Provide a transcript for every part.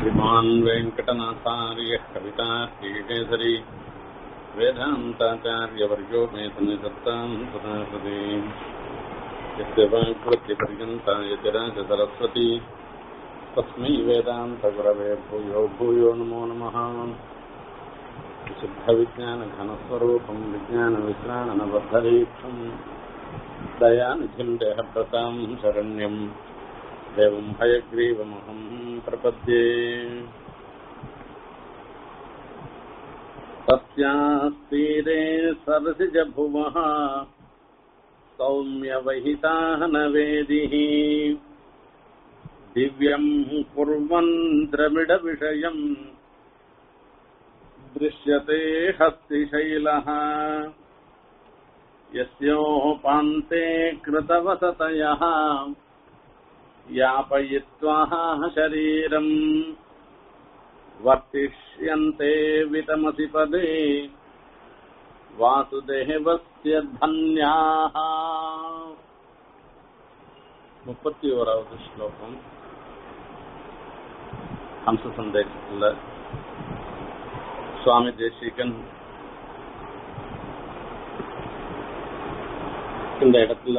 श्रीमान् वेङ्कटनाथार्यः कवितार्किकेसरी वेदान्ताचार्यवर्यो मे सन्निधत्ताम् सदा सति यस्य वाक्कृत्यपर्यन्ता यतिराजसरस्वती तस्मै वेदान्तगुरवे भूयो भूयो नमो नमः विशुद्धविज्ञानघनस्वरूपम् विज्ञानविश्राणनबद्धरीक्षम् दयानिधिम् देहभृताम् शरण्यम् देवम् हयग्रीवमहम् प्रपद्ये तस्यास्तीरे सरसिजभुवः सौम्यवहिताः न वेदिः दिव्यम् कुर्वन् द्रविडविषयम् दृश्यते हस्तिशैलः यस्योपान्ते कृतवसतयः यापयित्वा शरीरम् वर्तिष्यन्ते वितमसि पदे வாசுதேவஸ்ய தன்யாः முப்பத்தி ஓராவது ஸ்லோகம் ஹம்ச சந்தேகத்தில் சுவாமி தேசிகன் இந்த இடத்துல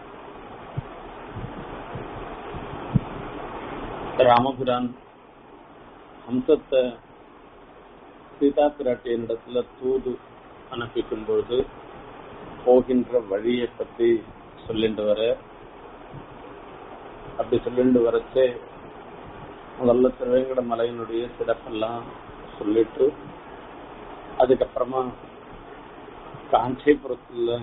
ராமபுரான் ஹம்சத்தை சீதா பிராட்டியின் இடத்துல தூது அனுப்பிக்கும் பொழுது போகின்ற வழியை பத்தி சொல்லிட்டு வர அப்படி சொல்லிட்டு வரச்சே முதல்ல திருவேங்கட மலையினுடைய சிறப்பெல்லாம் சொல்லிட்டு அதுக்கப்புறமா காஞ்சிபுரத்துல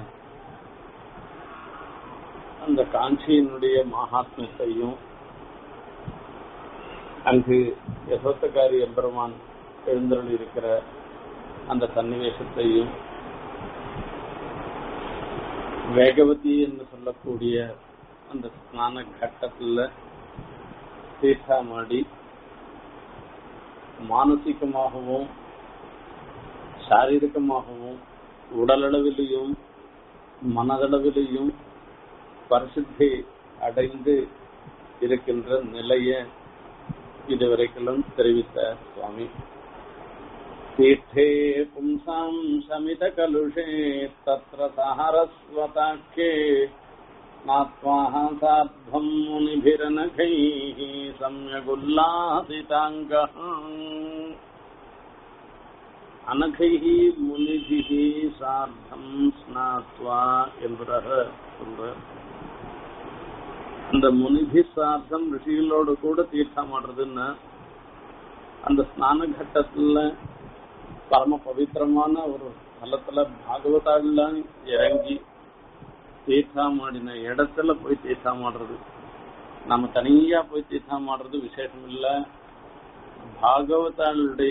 அந்த காஞ்சியினுடைய மகாத்மியத்தையும் அங்கு யசோத்தகாரி எம்பெருமான் எழுந்தருள் இருக்கிற அந்த சன்னிவேசத்தையும் வேகவதி என்று சொல்லக்கூடிய அந்த ஸ்நான கட்டத்துல தீர்த்தாமாடி மானசிகமாகவும் சாரீரிகமாகவும் உடலளவிலையும் மனதளவிலையும் பரிசுத்தி அடைந்து இருக்கின்ற நிலைய இதுவரைக்கும் தெரிவித்த சுவாமி तीर्थे पुंसाम् शमितकलुषे तत्र सहरस्वताख्ये स्नात्वाः सार्धम् मुनिभिरनखैः सम्यगुल्लासिताङ्गः அனகைः முனிபிः சார்த்தம் ஸ்நாத்வா என்பதாக சொல்ற அந்த முனிபி சார்த்தம் ரிஷிகளோடு கூட தீர்த்தம் ஆடுறதுன்னா அந்த ஸ்நான கட்டத்துல பரம பவித்திரமான ஒரு ஸ்தலத்துல பாகவதாலாம் இறங்கி தீர்த்தாமாடின இடத்துல போய் தீர்த்தாமாடுறது நம்ம தனியா போய் தீர்த்தாமாடுறது விசேஷம் இல்ல பாகவதாளுடைய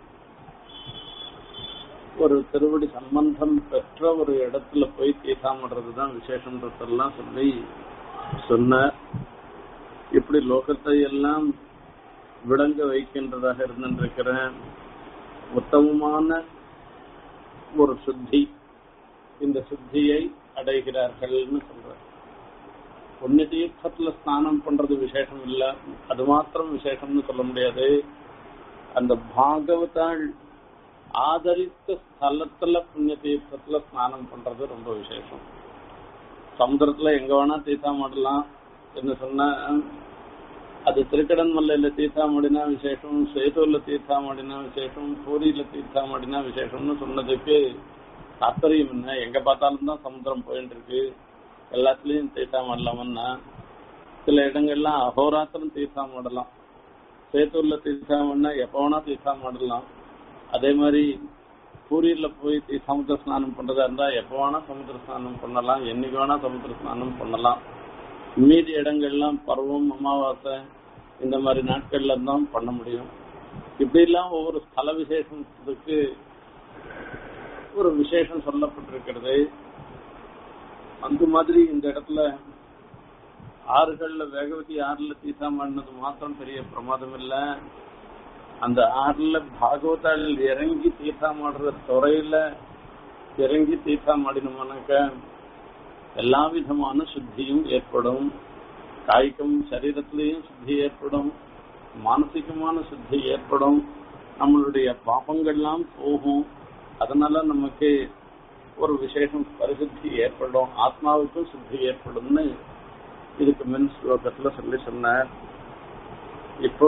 ஒரு திருவடி சம்பந்தம் பெற்ற ஒரு இடத்துல போய் தீர்த்தாமாடுறது தான் விசேஷம்ன்றதெல்லாம் சொல்லி சொன்ன இப்படி லோகத்தை எல்லாம் விளங்க வைக்கின்றதாக இருந்திருக்கிற உத்தமமான ஒரு சுத்தி இந்த சுத்தியை அடைகிறார்கள்னு சொல்ற புண்ணிய தீர்த்தத்துல ஸ்நானம் பண்றது விசேஷம் இல்ல அது மாத்திரம் விசேஷம்னு சொல்ல முடியாது அந்த பாகவதாள் ஆதரித்த ஸ்தலத்துல புண்ணிய தீர்த்தத்துல ஸ்நானம் பண்றது ரொம்ப விசேஷம் சமுதிரத்துல எங்க வேணா தீர்த்தம் ஆடலாம் என்று சொன்னா அது திருக்கடன்மல்லையில தீர்த்தாமடினா விசேஷம் சேதூர்ல தீர்த்தாமடினா விசேஷம் பூரியில தீர்த்தாமடினா விசேஷம்னு சொன்னதுக்கு தாற்பயம் என்ன எங்க பார்த்தாலும் தான் சமுத்திரம் போயிட்டு இருக்கு எல்லாத்துலயும் தீர்த்தாமடலாமன்னா சில இடங்கள்லாம் அகோராத்திரம் தீர்த்தாமடலாம் சேத்தூர்ல தீர்த்தாமடினா எப்ப வேணா தீர்த்தாமடலாம் அதே மாதிரி பூரியில போய் சமுத்திர ஸ்நானம் பண்றதா இருந்தா எப்ப வேணா சமுத்திர ஸ்நானம் பண்ணலாம் என்னைக்கு வேணா சமுத்திர ஸ்நானம் பண்ணலாம் மீதி இடங்கள்லாம் பருவம் அமாவாசை இந்த மாதிரி நாட்கள்ல தான் பண்ண முடியும் இப்படி எல்லாம் ஒவ்வொரு ஸ்தல விசேஷத்துக்கு ஒரு விசேஷம் சொல்லப்பட்டிருக்கிறது அந்த மாதிரி இந்த இடத்துல ஆறுகள்ல வேகவதி ஆறுல தீசாமாடினது மாத்திரம் பெரிய பிரமாதம் இல்ல அந்த ஆறுல பாகவதாள் இறங்கி தீர்த்தாமாடுற துறையில இறங்கி தீர்த்தாமாடினோம்னாக்க எல்லா விதமான சுத்தியும் ஏற்படும் காய்க்கும் சரீரத்திலையும் சுத்தி ஏற்படும் மானசிகமான சுத்தி ஏற்படும் நம்மளுடைய பாபங்கள்லாம் போகும் அதனால நமக்கு ஒரு விசேஷம் பரிசுத்தி ஏற்படும் ஆத்மாவுக்கும் சுத்தி ஏற்படும்னு இதுக்கு மின் ஸ்லோகத்துல சொல்லி சொன்னார் இப்போ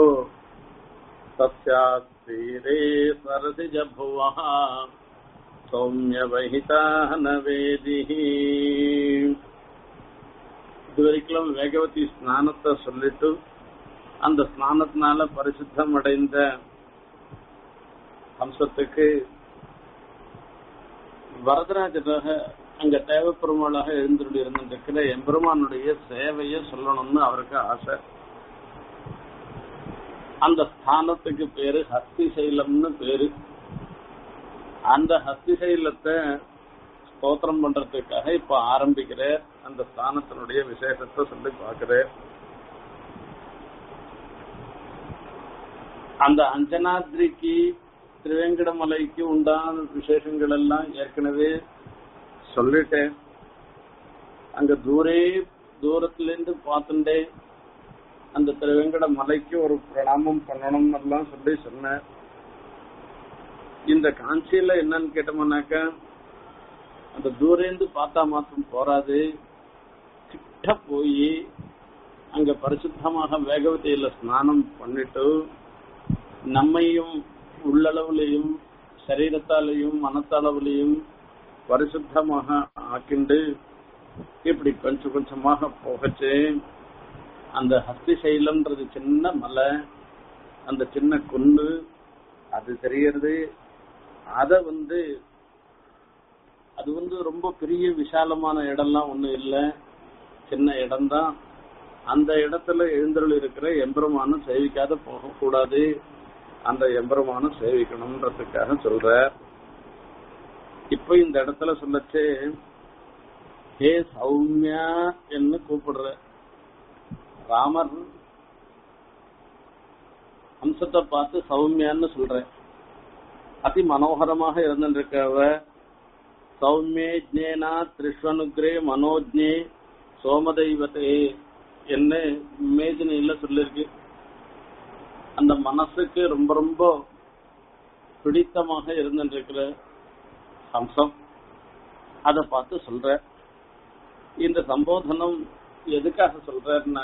தஸ்யாஸ்தீரே சரசிஜ புவா சௌமிய வகிதா நவேதி இதுவரைக்கும் வேகவதி ஸ்நானத்தை சொல்லிட்டு அந்த ஸ்நானத்தினால பரிசுத்தம் அடைந்த அம்சத்துக்கு வரதராஜராக அங்க தேவப்பெருமாளாக எழுந்துள்ளி இருந்திருக்கிற எம்பெருமானுடைய சேவையை சொல்லணும்னு அவருக்கு ஆசை அந்த ஸ்தானத்துக்கு பேரு ஹஸ்திசைலம்னு பேரு அந்த ஹஸ்திசைலத்தை ஸ்தோத்திரம் பண்றதுக்காக இப்ப ஆரம்பிக்கிற அந்த ஸ்தானத்தினுடைய விசேஷத்தை சொல்லி பார்க்கிறேன் அந்த அஞ்சனாத்ரிக்கு திருவேங்கடமலைக்கு உண்டான விசேஷங்கள் எல்லாம் ஏற்கனவே சொல்லிட்டேன் அங்க தூரே தூரத்துல இருந்து பார்த்துட்டே அந்த திருவேங்கட மலைக்கு ஒரு பிரணாமம் பண்ணணும் எல்லாம் சொல்லி சொன்னேன் இந்த காஞ்சியில என்னன்னு கேட்டோம்னாக்கா அந்த தூரேந்து பார்த்தா மாத்திரம் போறாது கிட்ட போய் அங்க பரிசுத்தமாக வேகவதியில ஸ்நானம் பண்ணிட்டு நம்மையும் உள்ளளவுலையும் சரீரத்தாலையும் மனத்தளவுலையும் பரிசுத்தமாக ஆக்கிண்டு இப்படி கொஞ்சம் கொஞ்சமாக போகச்சு அந்த ஹஸ்திசைலம்ன்றது சின்ன மலை அந்த சின்ன குண்டு அது தெரியறது அத வந்து அது வந்து ரொம்ப பெரிய விசாலமான இடம்லாம் ஒண்ணும் இல்ல சின்ன இடம்தான் அந்த இடத்துல எழுந்தருள் இருக்கிற எம்பெருமானும் சேவிக்காத போகக்கூடாது அந்த எம்பெருமானும் சேவிக்கணும்ன்றதுக்காக சொல்ற இப்ப இந்த இடத்துல சொல்லச்சு ஹே சௌமியா என்று கூப்பிடுற ராமர் அம்சத்தை பார்த்து சௌமியான்னு சொல்ற அதி மனோகரமாக இருந்திருக்கவ சௌமியே ஜேனா திரிஷ்வனுக்ரே மனோஜ்னே சோமதெய்வத்தே என்ன மேஜினில சொல்லிருக்கு அந்த மனசுக்கு ரொம்ப ரொம்ப பிடித்தமாக இருந்திருக்கிற அம்சம் அத பார்த்து சொல்ற இந்த சம்போதனம் எதுக்காக சொல்றேன்னா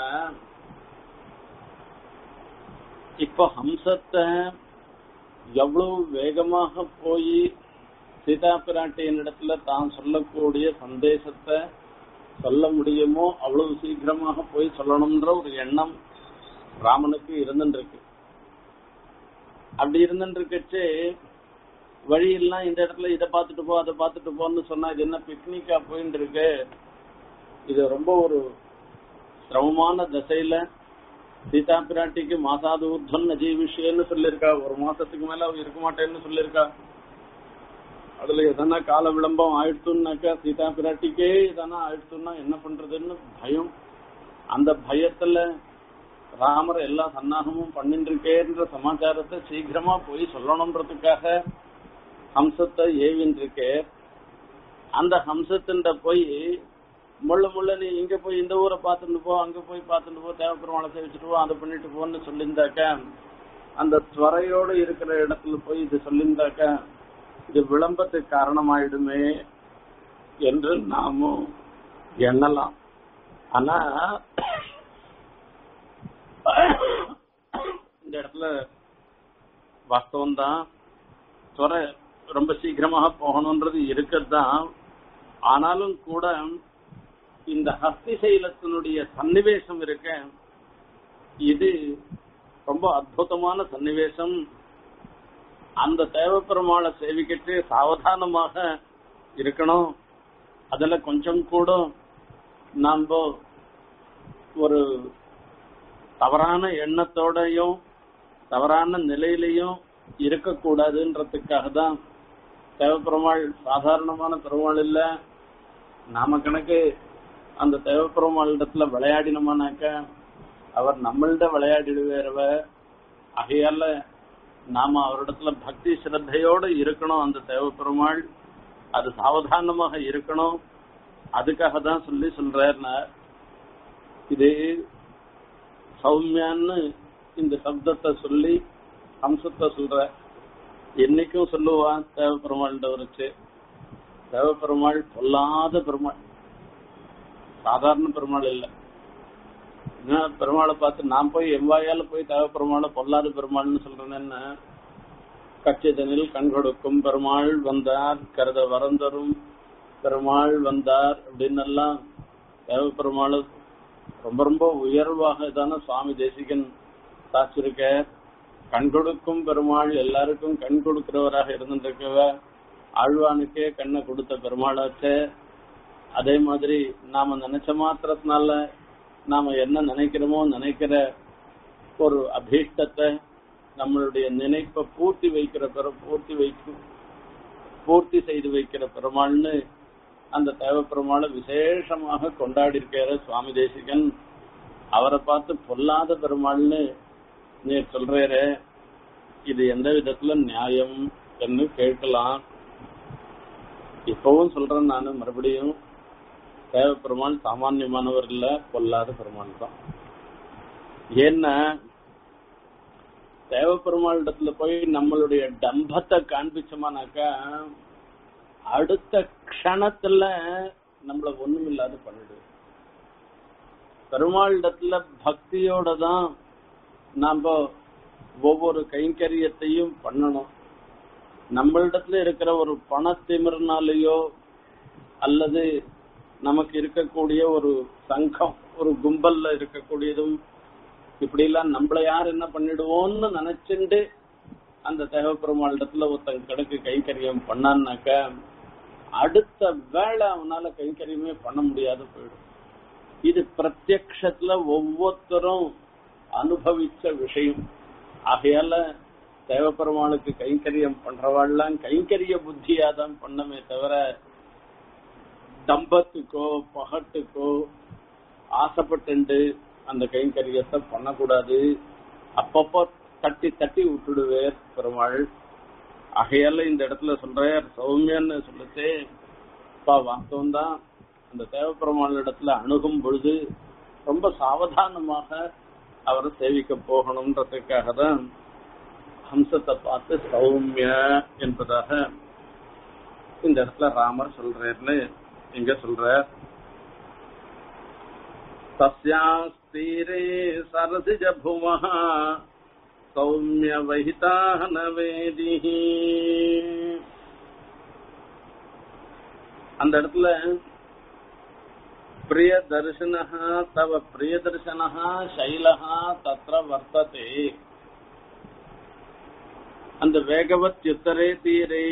இப்போ ஹம்சத்தை எவ்வளவு வேகமாக போய் சீதா பிராட்டியின் இடத்துல தான் சொல்லக்கூடிய சந்தேசத்தை சொல்ல முடியுமோ அவ்வளவு சீக்கிரமாக போய் சொல்லணும்ன்ற ஒரு எண்ணம் ராமனுக்கு இருந்துருக்கு அப்படி இருந்துருக்கச்சு வழியெல்லாம் இந்த இடத்துல இதை பார்த்துட்டு போ அதை பார்த்துட்டு போன்னு சொன்னா இது என்ன பிக்னிக்கா போயிட்டு இருக்கு இது ரொம்ப ஒரு சிரமமான திசையில சீதா பிராட்டிக்கு மாசாது ஊர்தன் அஜீவிஷேன்னு சொல்லியிருக்கா ஒரு மாசத்துக்கு மேல அவ இருக்க மாட்டேன்னு சொல்லியிருக்கா அதுல எதனா கால விளம்பம் ஆயிடுத்துனாக்கா சீதா பிராட்டிக்கே எதனா ஆயிடுத்துன்னா என்ன பண்றதுன்னு பயம் அந்த பயத்துல ராமர் எல்லா சன்னாகமும் பண்ணிட்டு இருக்கேன்ற சமாச்சாரத்தை சீக்கிரமா போய் சொல்லணும்ன்றதுக்காக ஹம்சத்தை ஏவின் இருக்கே அந்த ஹம்சத்தின் போய் முள்ள முள்ள நீ இங்க போய் இந்த ஊரை பார்த்துட்டு போ அங்க போய் பார்த்துட்டு போ தேவப்பெருமாளை சேவிச்சுட்டு போ அதை பண்ணிட்டு போன்னு சொல்லியிருந்தாக்க அந்த துவரையோட இருக்கிற இடத்துல போய் இது சொல்லியிருந்தாக்க இது விளம்பத்துக்கு காரணமாயிடுமே என்று நாமும் எண்ணலாம் ஆனா இந்த இடத்துல வாஸ்தவம் தான் துறை ரொம்ப சீக்கிரமாக போகணும்ன்றது இருக்கிறது தான் ஆனாலும் கூட இந்த ஹஸ்தி சைலத்தினுடைய சன்னிவேசம் இருக்க இது ரொம்ப அற்புதமான சன்னிவேசம் அந்த தேவப்பெருமாளை சேவிக்கிட்டு சாவதானமாக இருக்கணும் அதுல கொஞ்சம் கூட நாம ஒரு தவறான எண்ணத்தோடையும் தவறான நிலையிலையும் இருக்கக்கூடாதுன்றதுக்காக தான் தேவப்பெருமாள் சாதாரணமான பெருமாள் இல்ல நாம கணக்கு அந்த தேவப்பெருமாள் இடத்துல விளையாடினோமானாக்க அவர் நம்மள்ட விளையாடிடுவேறவ ஆகையால நாம அவரிடத்துல பக்தி சிரத்தையோட இருக்கணும் அந்த தேவப்பெருமாள் அது சாவதானமாக இருக்கணும் அதுக்காக தான் சொல்லி சொல்றாருன்னா இது சௌமியான்னு இந்த சப்தத்தை சொல்லி அம்சத்தை சொல்ற என்னைக்கும் சொல்லுவான் தேவப்பெருமாள்கிட்ட வச்சு தேவப்பெருமாள் பொல்லாத பெருமாள் சாதாரண பெருமாள் இல்ல என்ன பெருமாளை பார்த்து நான் போய் எவ்வாயால போய் தேவப்பெருமாளை பொல்லாத பெருமாள்னு சொல்றேன்னு கச்சிதனில் கண் கொடுக்கும் பெருமாள் வந்தார் கருத வரந்தரும் பெருமாள் வந்தார் அப்படின்னு எல்லாம் தேவப்பெருமாள் ரொம்ப ரொம்ப உயர்வாக தானே சுவாமி தேசிகன் சாச்சிருக்க கண் கொடுக்கும் பெருமாள் எல்லாருக்கும் கண் கொடுக்கிறவராக இருந்துருக்கவ ஆழ்வானுக்கே கண்ணை கொடுத்த பெருமாளாச்சே அதே மாதிரி நாம நினைச்ச மாத்திரத்தினால நாம என்ன நினைக்கிறோமோ நினைக்கிற ஒரு அபீஷ்டத்தை நம்மளுடைய நினைப்பை பூர்த்தி வைக்கிற பெரு பூர்த்தி வைக்கும் பூர்த்தி செய்து வைக்கிற பெருமாள்னு அந்த தேவ பெருமாளை விசேஷமாக கொண்டாடி இருக்கிற சுவாமி தேசிகன் அவரை பார்த்து பொல்லாத பெருமாள்னு நீ சொல்றேரு இது எந்த விதத்துல நியாயம் என்று கேட்கலாம் இப்பவும் சொல்றேன் நானு மறுபடியும் தேவ பெருமாள் சாமான்யமானவர் இல்ல பொல்லாத பெருமாள் தான் ஏன்னா தேவ பெருமாள் இடத்துல போய் நம்மளுடைய டம்பத்தை காண்பிச்சோமானாக்கா அடுத்த க்ஷணத்துல நம்மள ஒண்ணும் இல்லாத பண்ணிடு பெருமாள் இடத்துல பக்தியோட தான் நாம ஒவ்வொரு கைங்கரியத்தையும் பண்ணணும் நம்மளிடத்துல இருக்கிற ஒரு பணத்திமிர்னாலேயோ அல்லது நமக்கு இருக்கக்கூடிய ஒரு சங்கம் ஒரு கும்பல்ல இருக்கக்கூடியதும் இப்படி எல்லாம் நம்மள யார் என்ன பண்ணிடுவோம்னு நினைச்சுண்டு அந்த தேவப்பெருமாள் இடத்துல ஒருத்தன் கணக்கு கைங்கரியம் பண்ணான்னாக்க அடுத்த வேலை அவனால கைங்கரியமே பண்ண முடியாத போயிடும் இது பிரத்யக்ஷத்துல ஒவ்வொருத்தரும் அனுபவிச்ச விஷயம் ஆகையால தேவப்பெருமாளுக்கு கைங்கரியம் பண்றவாள்லாம் கைங்கரிய புத்தியா தான் பண்ணமே தவிர தம்பத்துக்கோ பகட்டுக்கோ ஆசைப்பட்டு அந்த கைங்கரியத்தை பண்ணக்கூடாது அப்பப்போ தட்டி தட்டி விட்டுடுவேர் பெருமாள் ஆகையால இந்த இடத்துல சொல்றார் சௌமியன்னு சொல்லிட்டு பா வாஸ்தவம் தான் அந்த தேவப்பெருமாள் இடத்துல அணுகும் பொழுது ரொம்ப சாவதானமாக அவரை சேவிக்க போகணும்ன்றதுக்காக தான் ஹம்சத்தை பார்த்து சௌமிய என்பதாக இந்த இடத்துல ராமர் சொல்றாருன்னு இங்க சொல்ற தஸ்யாஸ்தீரே சரசிஜ புவः சௌமிய வஹிதான வேதிஹி அந்த இடத்துல பிரிய தர்சன தவ பிரிய தர்சன சைலஹ தத்ர வர்த்ததே அந்த வேகவத் யுத்தரே தீரே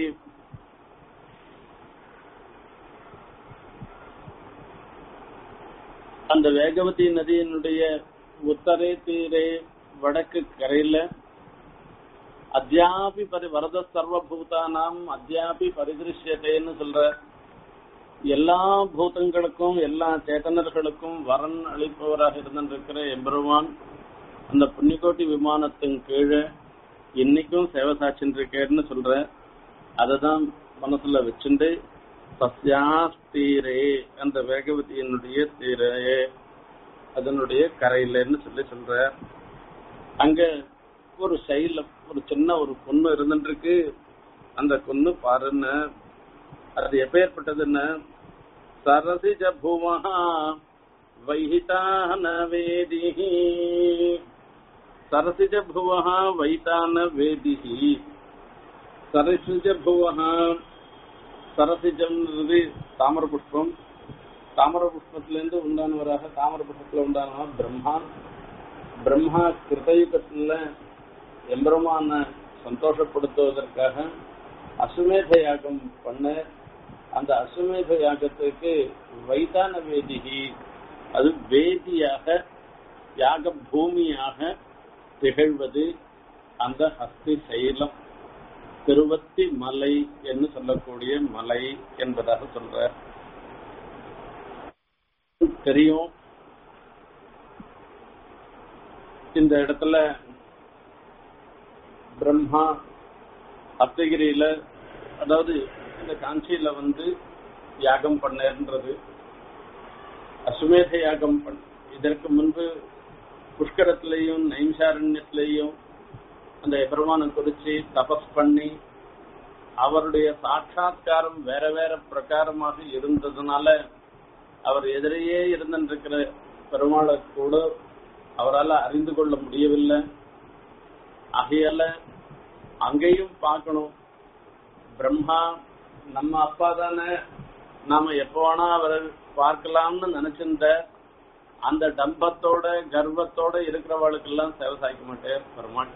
அந்த வேகவதி நதியினுடைய உத்தரே தீரே வடக்கு கரையில அத்தியாபி பரி வரத சர்வபூதானாம் அத்தியாபி பரிதிருஷ்யத்தேன்னு சொல்ற எல்லா பூதங்களுக்கும் எல்லா சேத்தனர்களுக்கும் வரன் அளிப்பவராக இருந்திருக்கிற எம்பெருமான் அந்த புண்ணியகோட்டி விமானத்தின் கீழே இன்னைக்கும் சேவை சாட்சின்னு இருக்கேன்னு சொல்ற அததான் மனசுல வச்சுண்டு சஸ்யாஸ்தீரே அந்த வேகவதியினுடைய தீரே அதனுடைய கரையிலன்னு சொல்லி சொல்ற அங்க ஒரு சைல ஒரு சின்ன ஒரு பொண்ணு இருந்துருக்கு அந்த பொண்ணு பாருன்னு அது எப்பேற்பட்டதுன்னு சரசிஜ புவஹா வைஹிதான வேதிஹி சரசிஜ புவஹா வைதான வேதிஹி சரசிஜ புவஹா சரசிஜம்ன்றது தாமர புஷ்பம் தாமர புஷ்பத்திலிருந்து உண்டானவராக தாமர புஷ்பத்துல உண்டானவர் பிரம்மா பிரம்மா கிருதயுகத்துல எம்பெருமான சந்தோஷப்படுத்துவதற்காக அசுமேத யாகம் பண்ண அந்த அசுமேத யாகத்துக்கு வைதான வேதிகி அது வேதியாக யாக பூமியாக திகழ்வது அந்த ஹஸ்தி சைலம் திருவத்தி மலை என்று சொல்லக்கூடிய மலை என்பதாக சொல்ற தெரியும் இந்த இடத்துல பிரம்மா அப்தகிரியில அதாவது இந்த காஞ்சியில வந்து யாகம் பண்ணன்றது அசுமேத யாகம் பண் இதற்கு முன்பு புஷ்கரத்திலையும் நைம்சாரண்யத்திலையும் அந்த பெருமானை குறிச்சு தபஸ் பண்ணி அவருடைய சாட்சா்காரம் வேற வேற பிரகாரமாக இருந்ததுனால அவர் எதிரையே இருந்திருக்கிற பெருமாளை கூட அவரால் அறிந்து கொள்ள முடியவில்லை ஆகையால அங்கேயும் பார்க்கணும் பிரம்மா நம்ம அப்பா தானே நாம எப்ப வேணா அவரை பார்க்கலாம்னு நினைச்சிருந்த அந்த டம்பத்தோட கர்வத்தோட இருக்கிறவளுக்கெல்லாம் சேவை சாய்க்க மாட்டேன் பெருமாள்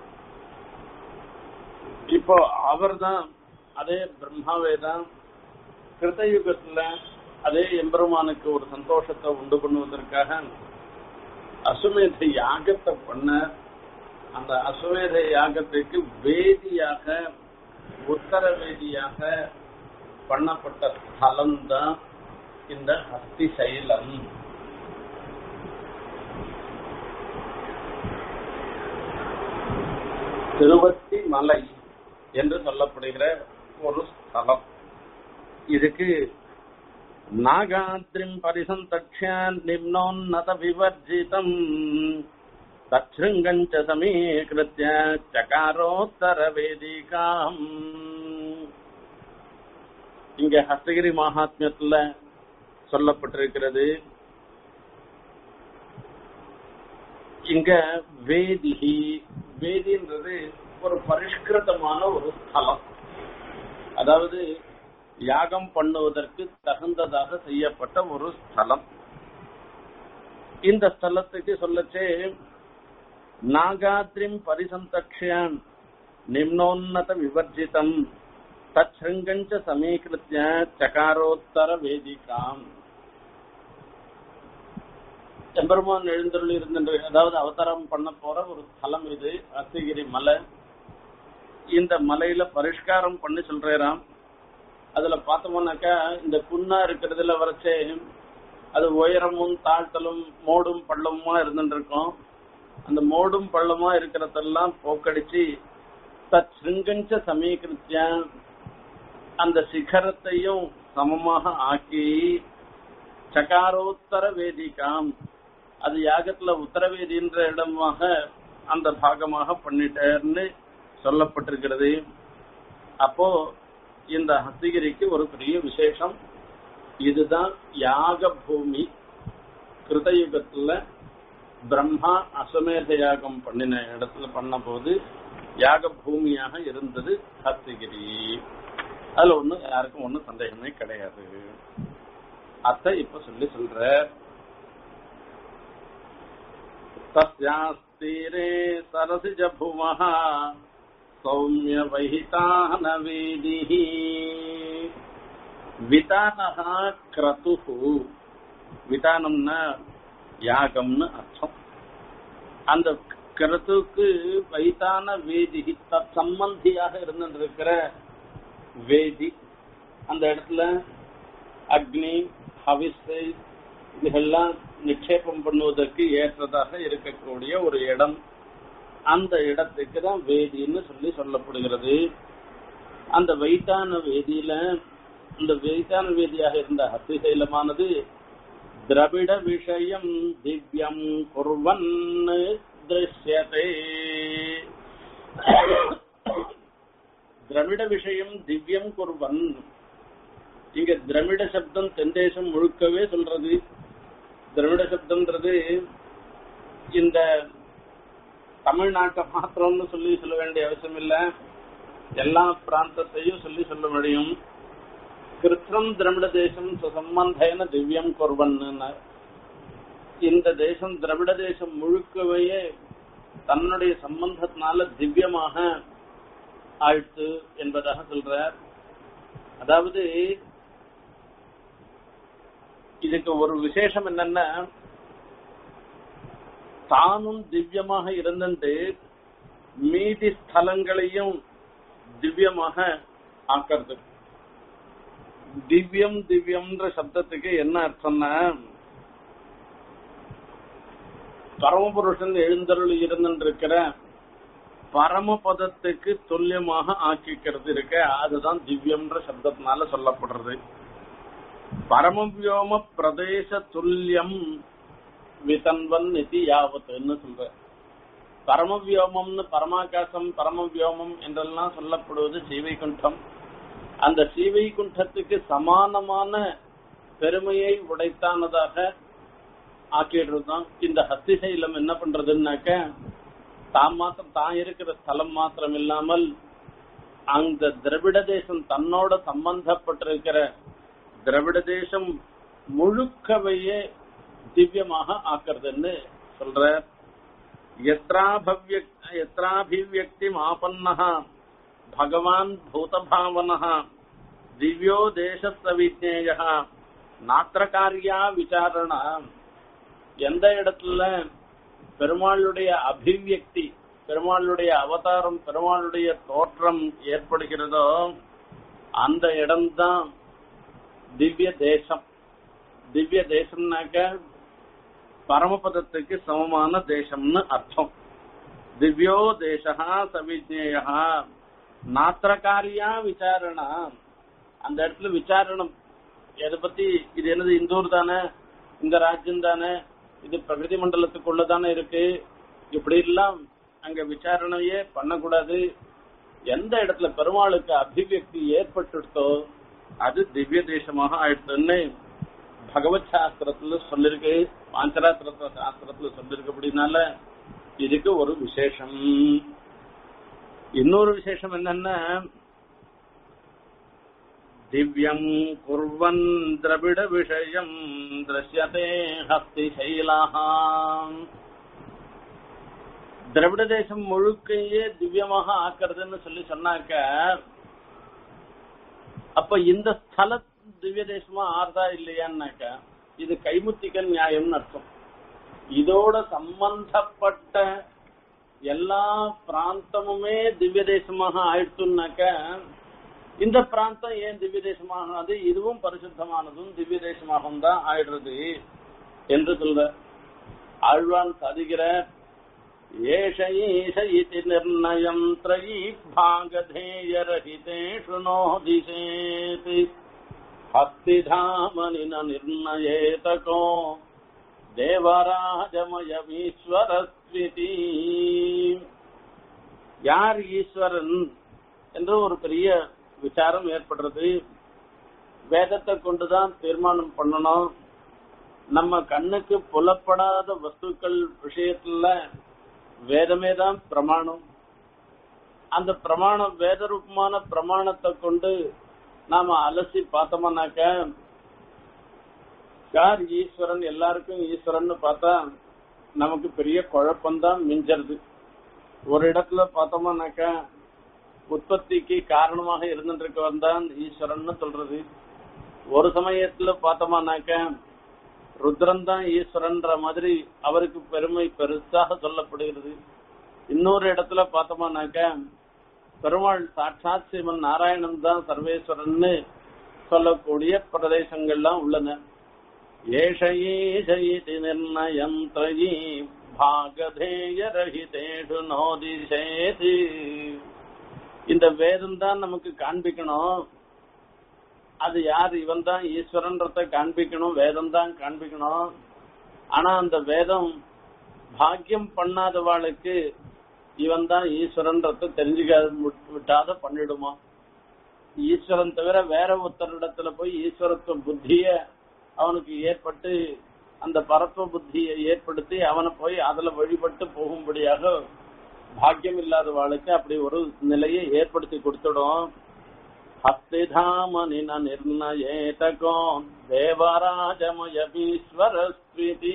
இப்போ அவர் தான் அதே பிரம்மாவே தான் கிருத்தயுகத்துல அதே எம்பெருமானுக்கு ஒரு சந்தோஷத்தை உண்டு பண்ணுவதற்காக அசுமேத யாகத்தை பண்ண அந்த அசுமேத யாகத்துக்கு வேதியாக உத்தர வேதியாக பண்ணப்பட்ட ஸ்தலம் தான் இந்த ஹஸ்தி சைலம் திருவத்தி மலை என்று சொல்லப்படுகிற ஒரு ஸ்தலம் இதுக்கு நாகாத்ரிம் பரிசந்தக்ஷான் நிம்னோன்னத விவர்ஜிதம் தச்ருங்கஞ்ச சமீகிருத்திய சகாரோத்தர வேதிகாம் இங்க ஹஸ்தகிரி மகாத்மியத்துல சொல்லப்பட்டிருக்கிறது இங்க வேதிகி வேதின்றது ஒரு பரிஷ்கிருதமான ஒரு ஸ்தலம் அதாவது யாகம் பண்ணுவதற்கு தகுந்ததாக செய்யப்பட்ட ஒரு ஸ்தலம் இந்த ஸ்தலத்துக்கு சொல்லச்சே நாகாத்ரிம் பரிசந்தக்ஷான் நிம்னோன்னத விவர்ஜிதம் தச்ருங்கஞ்ச சமீகிருத்திய சகாரோத்தர வேதிகாம் எம்பெருமான் எழுந்தருள் இருந்த அதாவது அவதாரம் பண்ண போற ஒரு ஸ்தலம் இது அத்திகிரி மலை இந்த மலையில பரிஷ்காரம் பண்ணி சொல்றாராம் அதுல பார்த்தோம்னாக்கா இந்த புண்ணா இருக்கிறதுல வரைச்சே அது உயரமும் தாழ்த்தலும் மோடும் பள்ளமுமா இருந்துட்டு இருக்கும் அந்த மோடும் பள்ளமா இருக்கிறதெல்லாம் போக்கடிச்சு தத் சிருங்கஞ்ச சமீகிருத்திய அந்த சிகரத்தையும் சமமாக ஆக்கி சகாரோத்தர வேதிகாம் அது யாகத்துல உத்தரவேதின்ற இடமாக அந்த பாகமாக பண்ணிட்டேன்னு சொல்லப்பட்டிருக்கிறது அப்போ இந்த ஹஸ்திகிரிக்கு ஒரு பெரிய விசேஷம் இதுதான் யாக பூமி கிருதயுகத்துல பிரம்மா அஸ்வமேத யாகம் பண்ணின இடத்துல பண்ண போது யாக பூமியாக இருந்தது ஹஸ்திகிரி அதுல ஒண்ணு யாருக்கும் ஒண்ணும் சந்தேகமே கிடையாது அத்தை இப்ப சொல்லி சொல்ற तस्यास्तीरे सरसिजभुवः सौम्यवहितानवेदिः वितानः क्रतुः விதானம்னா யாகம்னு அர்த்தம் அந்த கிரத்துக்கு வைத்தான வேதி தத் சம்பந்தியாக இருந்திருக்கிற வேதி அந்த இடத்துல அக்னி ஹவிஸை இதெல்லாம் நிக்ஷேபம் பண்ணுவதற்கு ஏற்றதாக இருக்கக்கூடிய ஒரு இடம் அந்த இடத்துக்கு தான் வேதின்னு சொல்லி சொல்லப்படுகிறது அந்த வைத்தான வேதியில இந்த வைத்தான வேதியாக இருந்த அத்திசைலமானது திரவிட விஷயம் திவ்யம் குர்வன் திருஷ்யதே திரவிட விஷயம் திவ்யம் குர்வன் இங்க திரவிட சப்தம் தென்தேசம் முழுக்கவே சொல்றது திரவிட சப்தம்ன்றது இந்த தமிழ்நாட்டை மாத்திரம்னு சொல்லி சொல்ல வேண்டிய அவசியம் இல்ல எல்லா பிராந்தத்தையும் சொல்லி சொல்ல முடியும் கிருத்ரம் திரவிட தேசம் சம்பந்தேன திவ்யம் கொர்வன்னு இந்த தேசம் திரவிட தேசம் முழுக்கவே தன்னுடைய சம்பந்தத்தினால திவ்யமாக ஆயிடுத்து என்பதாக சொல்றார் அதாவது இதுக்கு ஒரு விசேஷம் என்னன்னா தானும் திவ்யமாக இருந்துட்டு மீதி ஸ்தலங்களையும் திவ்யமாக ஆக்கிறது திவ்யம் திவ்யம்ன்ற சப்தத்துக்கு என்ன அர்த்தம்னா பரமபுருஷன் எழுந்தருள் இருந்திருக்கிற பரமபதத்துக்கு துல்லியமாக ஆக்கிக்கிறது இருக்க அதுதான் திவ்யம்ன்ற சப்தத்தினால சொல்லப்படுறது பரமவியோம பிரதேச துல்லியம் விதன்வன் நிதி யாவத்துன்னு சொல்ற பரமவியோமம்னு பரமாகாசம் பரமவியோமம் என்றெல்லாம் சொல்லப்படுவது ஸ்ரீவைகுண்டம் அந்த ஸ்ரீவைகுண்டத்துக்கு சமானமான பெருமையை உடைத்தானதாக ஆக்கிடுறதுதான் இந்த ஹஸ்திசைலம் என்ன பண்றதுன்னாக்க தான் மாத்திரம் தான் இருக்கிற ஸ்தலம் மாத்திரம் இல்லாமல் அந்த திரவிட தேசம் தன்னோட சம்பந்தப்பட்டிருக்கிற திரவிட தேசம் முழுக்கவையே திவ்யமாக ஆக்குறதுன்னு சொல்ற எத்ராபவ்ய எத்ராபிவியக்தி ஆபன்னः பகவான் பூதபாவனः திவ்யோ தேசஸ்தவிஜேய நாத்திர காரியா விசாரணா எந்த இடத்துல பெருமாளுடைய அபிவியக்தி பெருமாளுடைய அவதாரம் பெருமாளுடைய தோற்றம் ஏற்படுகிறதோ அந்த இடம்தான் திவ்ய தேசம் திவ்ய தேசம்னாக்க பரமபதத்துக்கு சமமான தேசம்னு அர்த்தம் திவ்யோ தேசா சவிஜேயா நாத்திரகாரியா விசாரணா அந்த இடத்துல விசாரணம் எதை பத்தி இது என்னது இந்தூர் தானே இந்த ராஜ்யம் தானே இது பிரகிருதி மண்டலத்துக்குள்ள தானே இருக்கு இப்படி எல்லாம் அங்க விசாரணையே பண்ணக்கூடாது எந்த இடத்துல பெருமாளுக்கு அபிவியக்தி ஏற்பட்டுட்டோ அது திவ்ய தேசமாக ஆயிடுதுன்னு பகவத் சாஸ்திரத்துல சொல்லிருக்கு பாஞ்சராத்திர சாஸ்திரத்துல சொல்லிருக்கு அப்படின்னால இதுக்கு ஒரு விசேஷம் இன்னொரு விசேஷம் என்னன்னா திவ்யம் குர்வன் திரவிட விஷயம் திரஷ்யதே ஹஸ்தி சைலாஹாம் திரவிட தேசம் முழுக்கையே திவ்யமாக ஆக்குறதுன்னு சொல்லி சொன்னாக்க அப்ப இந்த ஸ்தல திவ்ய தேசமா ஆறுதா இல்லையான்னாக்க இது கைமுத்திக நியாயம்னு அர்த்தம் இதோட சம்பந்தப்பட்ட எல்லா பிராந்தமுமே திவ்ய தேசமாக ஆயிடுச்சுன்னாக்க இந்த பிராந்தம் ஏன் திவ்ய தேசமானது இதுவும் பரிசுத்தமானதும் திவ்ய தேசமாகவும் தான் ஆயிடுறது என்று சொல்ற ஆழ்வான் சாதிக்கிற ஏஷ ஈஷ இதி நிர்ணயம் த்ரயீ பாகதேயரஹிதேஷு நோதிசேத் ஹஸ்திதாமனி ந நிர்ணயேதகோ தேவராஜமயமீஸ்வரஸ்விதி யார் ஈஸ்வரன் என்று ஒரு பெரிய விசாரம் ஏற்படுறது வேதத்தை கொண்டுதான் தீர்மானம் பண்ணணும் நம்ம கண்ணுக்கு புலப்படாத வஸ்துக்கள் விஷயத்துல வேதமே தான் பிரமாணம் அந்த பிரமாணம் வேத ரூபமான பிரமாணத்தை கொண்டு நாம அலசி பார்த்தோம்னாக்க யார் ஈஸ்வரன் எல்லாருக்கும் ஈஸ்வரன் பார்த்தா நமக்கு பெரிய குழப்பம்தான் மிஞ்சறது ஒரு இடத்துல பார்த்தோம்னாக்க உற்பத்திக்கு காரணமாக இருந்துருக்கவன் தான் ஈஸ்வரன் சொல்றது ஒரு சமயத்துல பார்த்தோம்னாக்க ருத்ரன் தான் ஈஸ்வரன்ற மாதிரி அவருக்கு பெருமை பெருசாக சொல்லப்படுகிறது இன்னொரு இடத்துல பார்த்தோம்னாக்க பெருமாள் சாட்சாத் சிவன் நாராயணன் தான் சர்வேஸ்வரன் சொல்லக்கூடிய பிரதேசங்கள்லாம் உள்ளன ஏஷ ஈஷயிதி நிர்ணயம் த்ரயி பாகதேய ரஹிதேஷு நோதிசேதி இந்த வேதம் தான் நமக்கு காண்பிக்கணும் அது யார் இவன் தான் ஈஸ்வரன்றத காண்பிக்கணும் வேதம் தான் காண்பிக்கணும் ஆனா அந்த வேதம் பாக்கியம் பண்ணாதவாளுக்கு இவன் தான் ஈஸ்வரன்றத தெரிஞ்சுக்க விட்டாத பண்ணிடுமா ஈஸ்வரன் தவிர வேற ஒருத்தரிடத்துல போய் ஈஸ்வரத்துவ புத்திய அவனுக்கு ஏற்பட்டு அந்த பரத்துவ புத்தியை ஏற்படுத்தி அவனை போய் அதுல வழிபட்டு போகும்படியாக பாக்கியம் இல்லாத வாழ்க்கை அப்படி ஒரு நிலையை ஏற்படுத்தி கொடுத்துடும் ஹஸ்திதாமனி ந நிர்ணயேதகோ தேவராஜமயபீஸ்வரஸ்விதி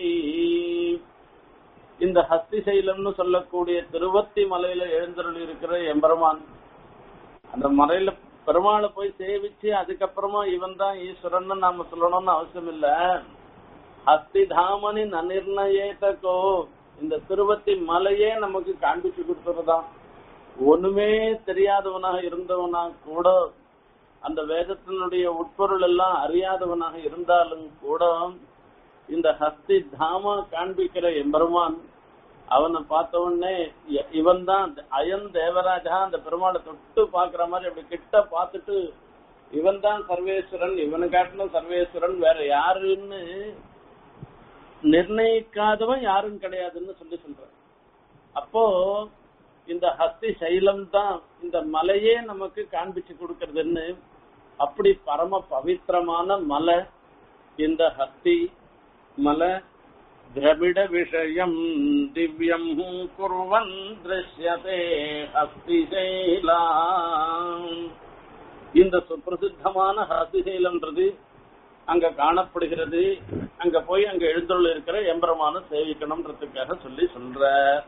இந்த ஹஸ்திசைலம்னு சொல்லக்கூடிய திருவத்தி மலையில எழுந்தருள் இருக்கிற எம்பெருமான் அந்த மலையில பெருமாளை போய் சேவிச்சு அதுக்கப்புறமா இவன் தான் ஈஸ்வரன் நாம சொல்லணும்னு அவசியம் இல்ல ஹஸ்திதாமனி நநிர்ணயேதகோ இந்த திருவத்தி மலையே நமக்கு காண்பிச்சு கொடுத்துறதான் ஒண்ணுமே தெரியாதவனாக இருந்தவனா கூட அந்த வேதத்தினுடைய உட்பொருள் எல்லாம் அறியாதவனாக இருந்தாலும் கூட இந்த ஹஸ்தி தாம காண்பிக்கிற எம்பெருமான் அவனை பார்த்த உடனே இவன் தான் அயன் தேவராஜா அந்த பெருமாளை தொட்டு பாக்குற மாதிரி அப்படி கிட்ட பார்த்துட்டு இவன் தான் சர்வேஸ்வரன் இவனை காட்டின சர்வேஸ்வரன் வேற யாருன்னு நிர்ணயிக்காதவன் யாரும் கிடையாதுன்னு சொல்லி சொல்ற அப்போ இந்த ஹஸ்தி சைலம் தான் இந்த மலையே நமக்கு காண்பிச்சு கொடுக்கறதுன்னு அப்படி பரம பவித்திரமான மலை இந்த ஹஸ்தி மலை திரவிட விஷயம் திவ்யம் குருவன் திருஷ்யதே ஹஸ்திசைலா இந்த சுப்பிரசித்தமான ஹஸ்திசைலம்ன்றது அங்க காணப்படுகிறது அங்க போய் அங்க எழுந்துள்ள இருக்கிற எம்பரமான சேவிக்கணும்ன்றதுக்காக சொல்லி சொல்ற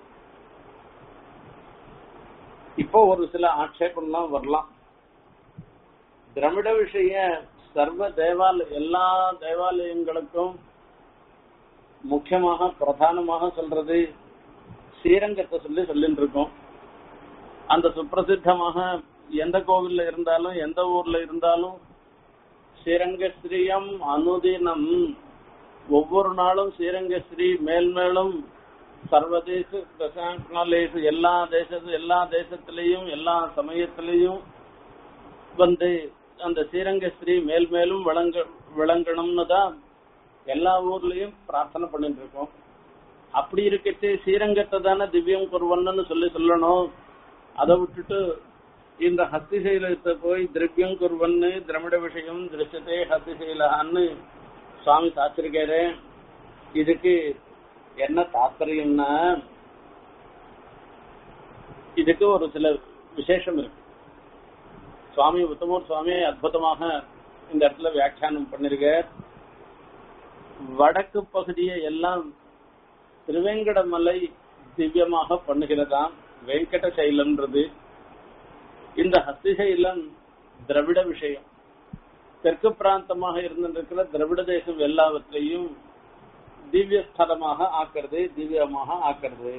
இப்போ ஒரு சில ஆட்சேபம்லாம் வரலாம் திரமிட விஷய சர்வ தேவாலய எல்லா தேவாலயங்களுக்கும் முக்கியமாக பிரதானமாக சொல்றது ஸ்ரீரங்கத்தை சொல்லி சொல்லிட்டு இருக்கோம் அந்த சுப்பிரசித்தமாக எந்த கோவில்ல இருந்தாலும் எந்த ஊர்ல இருந்தாலும் ஸ்ரீரங்கஸ்ரீயம் அனுதினம் ஒவ்வொரு நாளும் ஸ்ரீரங்கஸ்ரீ மேல்மேலும் சர்வதேச தசாங்காலேசு எல்லா தேசத்து எல்லா தேசத்திலையும் எல்லா சமயத்திலையும் வந்து அந்த ஸ்ரீரங்கஸ்ரீ மேல் மேலும் விளங்க விளங்கணும்னு தான் எல்லா ஊர்லயும் பிரார்த்தனை பண்ணிட்டு இருக்கோம் அப்படி இருக்கச்சு ஸ்ரீரங்கத்தை தானே திவ்யம் குருவன்னு சொல்லி சொல்லணும் அதை விட்டுட்டு இந்த ஹஸ்திசைலத்தை போய் திரவியம் குருவன்னு திரமிட விஷயம் திருஷ்யத்தே ஹஸ்திசைலான்னு சுவாமி சாச்சிருக்காரு இதுக்கு என்ன தாத்பரியம்னா இதுக்கு ஒரு சில விசேஷம் இருக்கு சுவாமி உத்தமூர் சுவாமி அற்புதமாக இந்த இடத்துல வியாக்கியானம் பண்ணிருக்க வடக்கு பகுதியை எல்லாம் திருவேங்கடமலை திவ்யமாக பண்ணுகிறதாம் வெங்கட சைலம்ன்றது இந்த ஹஸ்திசைலம் திரவிட விஷயம் தெற்கு பிராந்தமாக இருந்திருக்கிற திரவிட தேசம் எல்லாவற்றையும் திவ்ய ஸ்தலமாக ஆக்கிறது திவ்யமாக ஆக்கிறது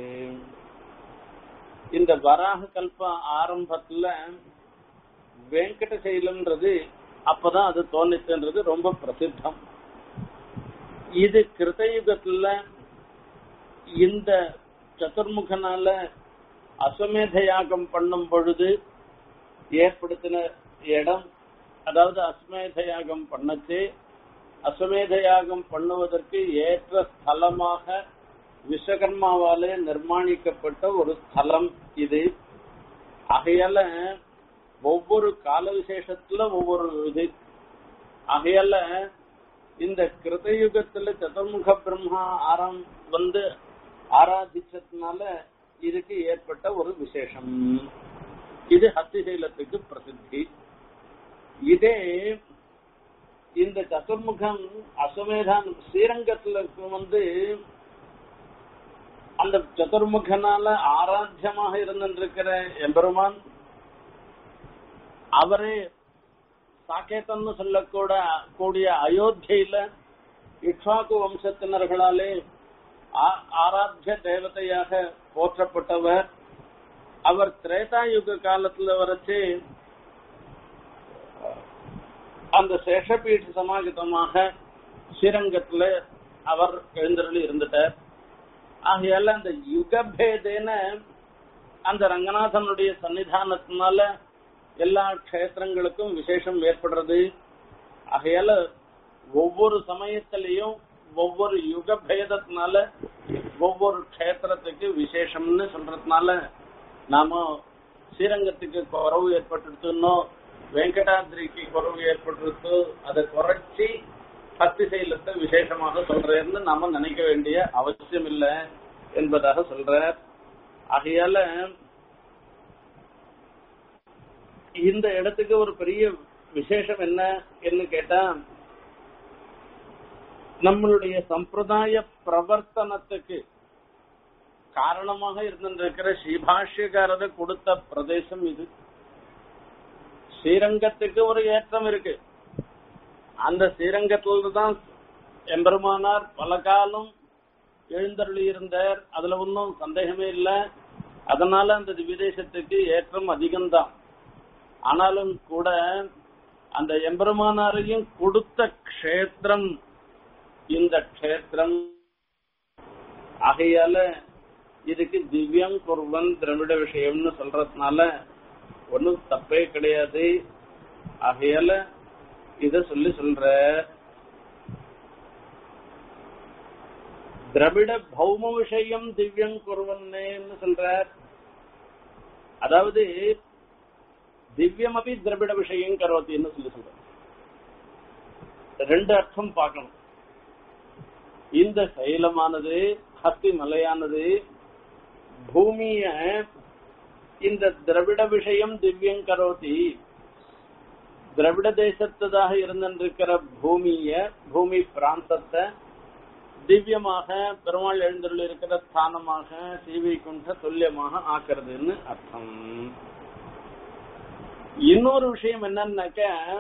இந்த வராக கல்ப ஆரம்பத்துல வெங்கட சைலம்ன்றது அப்பதான் அது தோணிச்சுன்றது ரொம்ப பிரசித்தம் இது கிருதயுகத்துல இந்த சதுர்முகனால அஸ்வமேத யாகம் பண்ணும் பொழுது ஏற்படுத்தின இடம் அதாவது அஸ்வமேத யாகம் பண்ணச்சு அஸ்வமேத யாகம் பண்ணுவதற்கு ஏற்ற ஸ்தலமாக விஸ்வகர்மாவாலே நிர்மாணிக்கப்பட்ட ஒரு ஸ்தலம் இது ஆகையால ஒவ்வொரு கால விசேஷத்துல ஒவ்வொரு இது ஆகையால இந்த கிருதயுகத்துல சதுர்முக பிரம்மா ஆரம் வந்து ஆராதிச்சதுனால இதுக்கு ஏற்பட்ட ஒரு விசேஷம் இது ஹத்திசைலத்துக்கு பிரசித்தி இதே இந்த சதுர்முகம் அஸ்வமேதான் ஸ்ரீரங்கத்துல வந்து அந்த சதுர்முகனால ஆராத்தியமாக இருந்திருக்கிற எம்பெருமான் அவரே சாக்கேத்தன்னு சொல்லக்கூட கூடிய அயோத்தியில இக்ஷாக்கு வம்சத்தினர்களாலே ஆராத்திய தேவதையாக போற்றப்பட்டவர் அவர் திரேதாயுக காலத்துல வரைச்சு அந்த சேஷபீఠ சமாகிதமாக ஸ்ரீரங்கத்துல அவர் எழுந்தருளி இருந்துட்டார் ஆகையால அந்த யுகபேதேன அந்த ரங்கநாதனுடைய சன்னிதானத்தினால எல்லா க்ஷேத்திரங்களுக்கும் விசேஷம் ஏற்படுறது ஆகையால ஒவ்வொரு சமயத்திலையும் ஒவ்வொரு யுக பேதத்தினால ஒவ்வொரு க்ஷேத்திரத்துக்கு விசேஷம்னு சொல்றதுனால நாம ஸ்ரீரங்கத்துக்கு குறவு ஏற்பட்டுருச்சுன்னோ வெங்கடாதிரிக்கு குறவு ஏற்பட்டுருச்சு அதை குறைச்சி பக்தி சைலத்தை விசேஷமாக சொல்றேன்னு நாம நினைக்க வேண்டிய அவசியம் இல்லை என்பதாக சொல்ற ஆகையால இந்த இடத்துக்கு ஒரு பெரிய விசேஷம் என்ன என்று கேட்டா நம்மளுடைய சம்பிரதாய பிரவர்த்தனத்துக்கு காரணமாக இருந்திருக்கிற ஸ்ரீபாஷ்யக்காரர் கொடுத்த பிரதேசம் இது ஸ்ரீரங்கத்துக்கு ஒரு ஏற்றம் இருக்கு அந்த ஸ்ரீரங்கத்துல தான் எம்பெருமானார் பல காலம் எழுந்தருளி இருந்தார் அதுல ஒன்றும் சந்தேகமே இல்லை அதனால அந்த விதேசத்துக்கு ஏற்றம் அதிகம்தான் ஆனாலும் கூட அந்த எம்பெருமானாரையும் கொடுத்த க்ஷேத்திரம் இந்த க்ஷேத்திரம் ஆகையால இதுக்கு திவ்யம் குர்வன் திரவிட விஷயம்னு சொல்றதுனால ஒன்னும் தப்பே கிடையாது ஆகையால இத சொல்லி சொல்ற திரவிட பௌம விஷயம் திவ்யம் குருவன்னேன்னு சொல்றார் அதாவது திவ்யம் அப்படி திரவிட விஷயம் கரோத்தின்னு சொல்லி சொல்ற ரெண்டு அர்த்தம் பார்க்கணும் இந்த சைலமானது ஹஸ்தி மலையானது பூமிய இந்த திரவிட விஷயம் திவ்யம் கரோதி திரவிட தேசத்ததாக இருந்திருக்கிற பூமிய பூமி பிராந்தத்தை திவ்யமாக பெருமாள் எழுந்தருள் இருக்கிற ஸ்தானமாக சீவைகுண்ட துல்லியமாக ஆக்குறதுன்னு அர்த்தம் இன்னொரு விஷயம் என்னன்னாக்க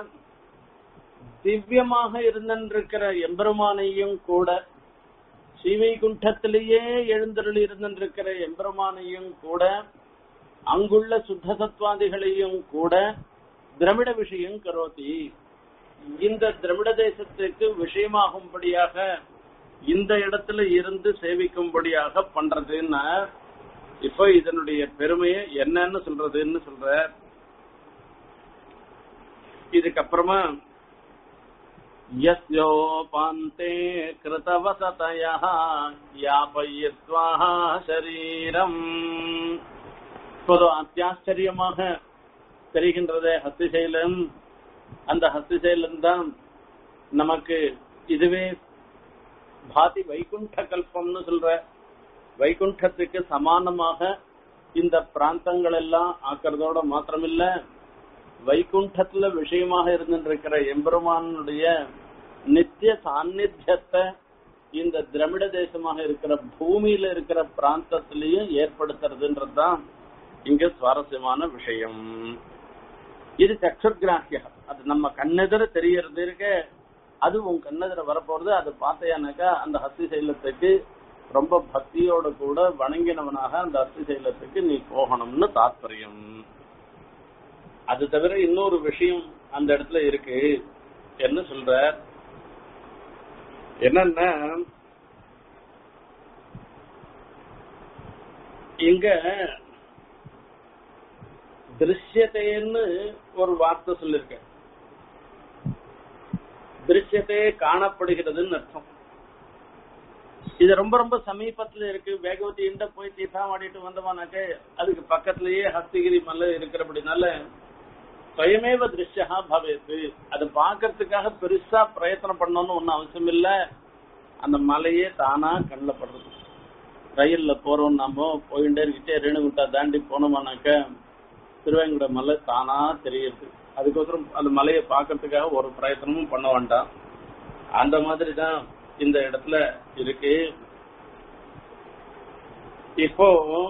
திவ்யமாக இருந்திருக்கிற எம்பெருமானையும் கூட ஸ்ரீவைகுண்டத்திலேயே எழுந்தருள் இருந்திருக்கிற எம்பெருமானையும் கூட அங்குள்ள சுத்த சத்வாதிகளையும் கூட திரமிட விஷயம் கரோதி இந்த திரமிட தேசத்துக்கு விஷயமாகும்படியாக இந்த இடத்துல இருந்து சேவிக்கும்படியாக பண்றதுன்னா இப்ப இதனுடைய பெருமையை என்னன்னு சொல்றதுன்னு சொல்ற இதுக்கப்புறமா யஸ்யோபாந்தே கிருதவசதய யாபயித்வா சரீரம் இப்போது அத்தியாச்சரியமாக தெரிகின்றதே ஹஸ்திசைலம் அந்த ஹஸ்திசைலம் தான் நமக்கு இதுவே பாதி வைகுண்ட கல்பம்னு சொல்ற வைகுண்டத்துக்கு சமானமாக இந்த பிராந்தங்கள் எல்லாம் ஆக்கிறதோட மாத்திரமில்ல வைகுண்டத்துல விஷயமாக இருந்திருக்கிற எம்பெருமானுடைய நித்திய சாநித்தியத்தை இந்த திரமிட தேசமாக இருக்கிற பூமியில இருக்கிற பிராந்தத்திலையும் ஏற்படுத்துறதுன்றதுதான் இங்க சுவாரஸ்யமான விஷயம் இது சக்ஷுர்கிராஹிய அது நம்ம கண்ணெதிர தெரியறது இருக்க அது உன் கண்ணெதிர வரப்போறது அது பார்த்தையானாக்கா அந்த ஹஸ்தி சைலத்துக்கு ரொம்ப பக்தியோட கூட வணங்கினவனாக அந்த அஸ்தி சைலத்துக்கு நீ போகணும்னு தாத்பரியம் அது தவிர இன்னொரு விஷயம் அந்த இடத்துல இருக்கு என்ன சொல்ற என்னன்னா இங்க திருஷ்யத்தைன்னு ஒரு வார்த்தை சொல்லிருக்க திருஷ்யத்தை காணப்படுகிறதுன்னு அர்த்தம் இது ரொம்ப ரொம்ப சமீபத்துல இருக்கு வேகவதி இண்ட போய் தீர்த்தம் ஆடிட்டு வந்தோமானாக்க அதுக்கு பக்கத்திலேயே ஹஸ்திகிரி மலை இருக்கிறபடினால சுயமேவ திருஷ்யா பவேத்து அது பாக்குறதுக்காக பெருசா பிரயத்தனம் பண்ணணும்னு ஒன்னும் அவசியம் இல்ல அந்த மலையே தானா கண்ணில் படுறது ரயில்ல போறோம் நாம போயிட்டே இருக்கிட்டே ரேணுகுண்டா தாண்டி போனோமானாக்க திருவேங்கட மலை தானா தெரியுது அதுக்கோசரம் அந்த மலையை பாக்குறதுக்காக ஒரு பிரயத்தனமும் பண்ண வேண்டாம் அந்த மாதிரி தான் இந்த இடத்துல இருக்கு இப்போ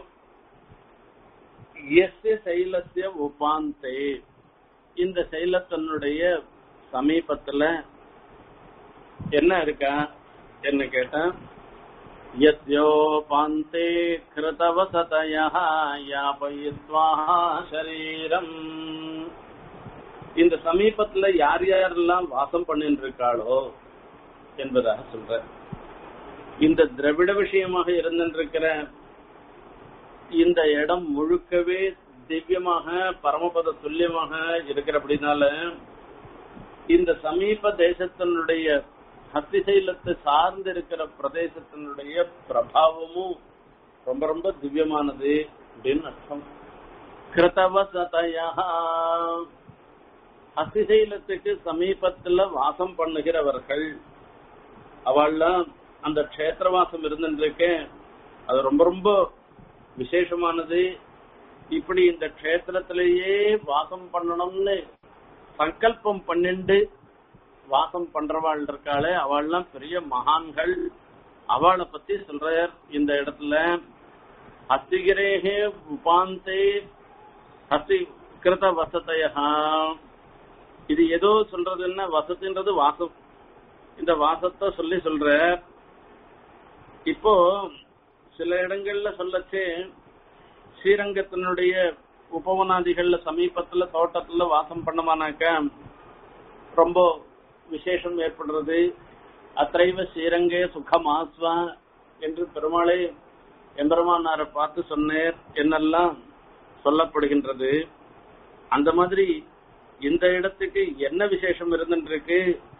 எஸ்ய சைலசிய உபாந்தே இந்த சைலத்தினுடைய சமீபத்துல என்ன இருக்கா என்ன கேட்டா யத்யோபாந்தே கிருதவசதய யாபயித்வா சரீரம் இந்த சமீபத்துல யார் யாரெல்லாம் வாசம் பண்ணிட்டு இருக்காளோ என்பதாக சொல்ற இந்த திரவிட விஷயமாக இருந்திருக்கிற இந்த இடம் முழுக்கவே திவ்யமாக பரமபத துல்லியமாக இருக்கிற அப்படின்னால இந்த சமீப தேசத்தினுடைய ஹஸ்திசைலத்தை சார்ந்து இருக்கிற பிரதேசத்தினுடைய பிரபாவமும் ரொம்ப ரொம்ப திவ்யமானது அப்படின்னு அர்த்தம் கிருதவசதயா ஹஸ்திசைலத்துக்கு சமீபத்துல வாசம் பண்ணுகிறவர்கள் அவள்லாம் அந்த க்ஷேத்திரவாசம் இருந்துருக்கேன் அது ரொம்ப ரொம்ப விசேஷமானது இப்படி இந்த க்ஷேத்திரத்திலேயே வாசம் பண்ணணும்னு சங்கல்பம் பண்ணிண்டு வாசம் பண்றவாள் இருக்காளே அவள்லாம் பெரிய மகான்கள் அவளை பத்தி சொல்றார் இந்த இடத்துல ஹஸ்திகிரேகே உபாந்தே ஹஸ்தி கிருத வசதையா இது ஏதோ சொல்றதுன்னா வசதின்றது வாசம் இந்த வாசத்தை சொல்லி சொல்ற இப்போ சில இடங்கள்ல சொல்லச்சே ஸ்ரீரங்கத்தினுடைய உபவனாதிகள்ல சமீபத்துல தோட்டத்துல வாசம் பண்ணமானாக்க ரொம்ப விசேஷம் ஏற்படுறது அத்தைவ ஸ்ரீரங்கே சுகமாஸ்வா என்று பெருமாளை எம்பெருமானாரை பார்த்து சொன்னேர் என்னெல்லாம் சொல்லப்படுகின்றது அந்த மாதிரி இந்த இடத்துக்கு என்ன விசேஷம் இருந்துருக்கு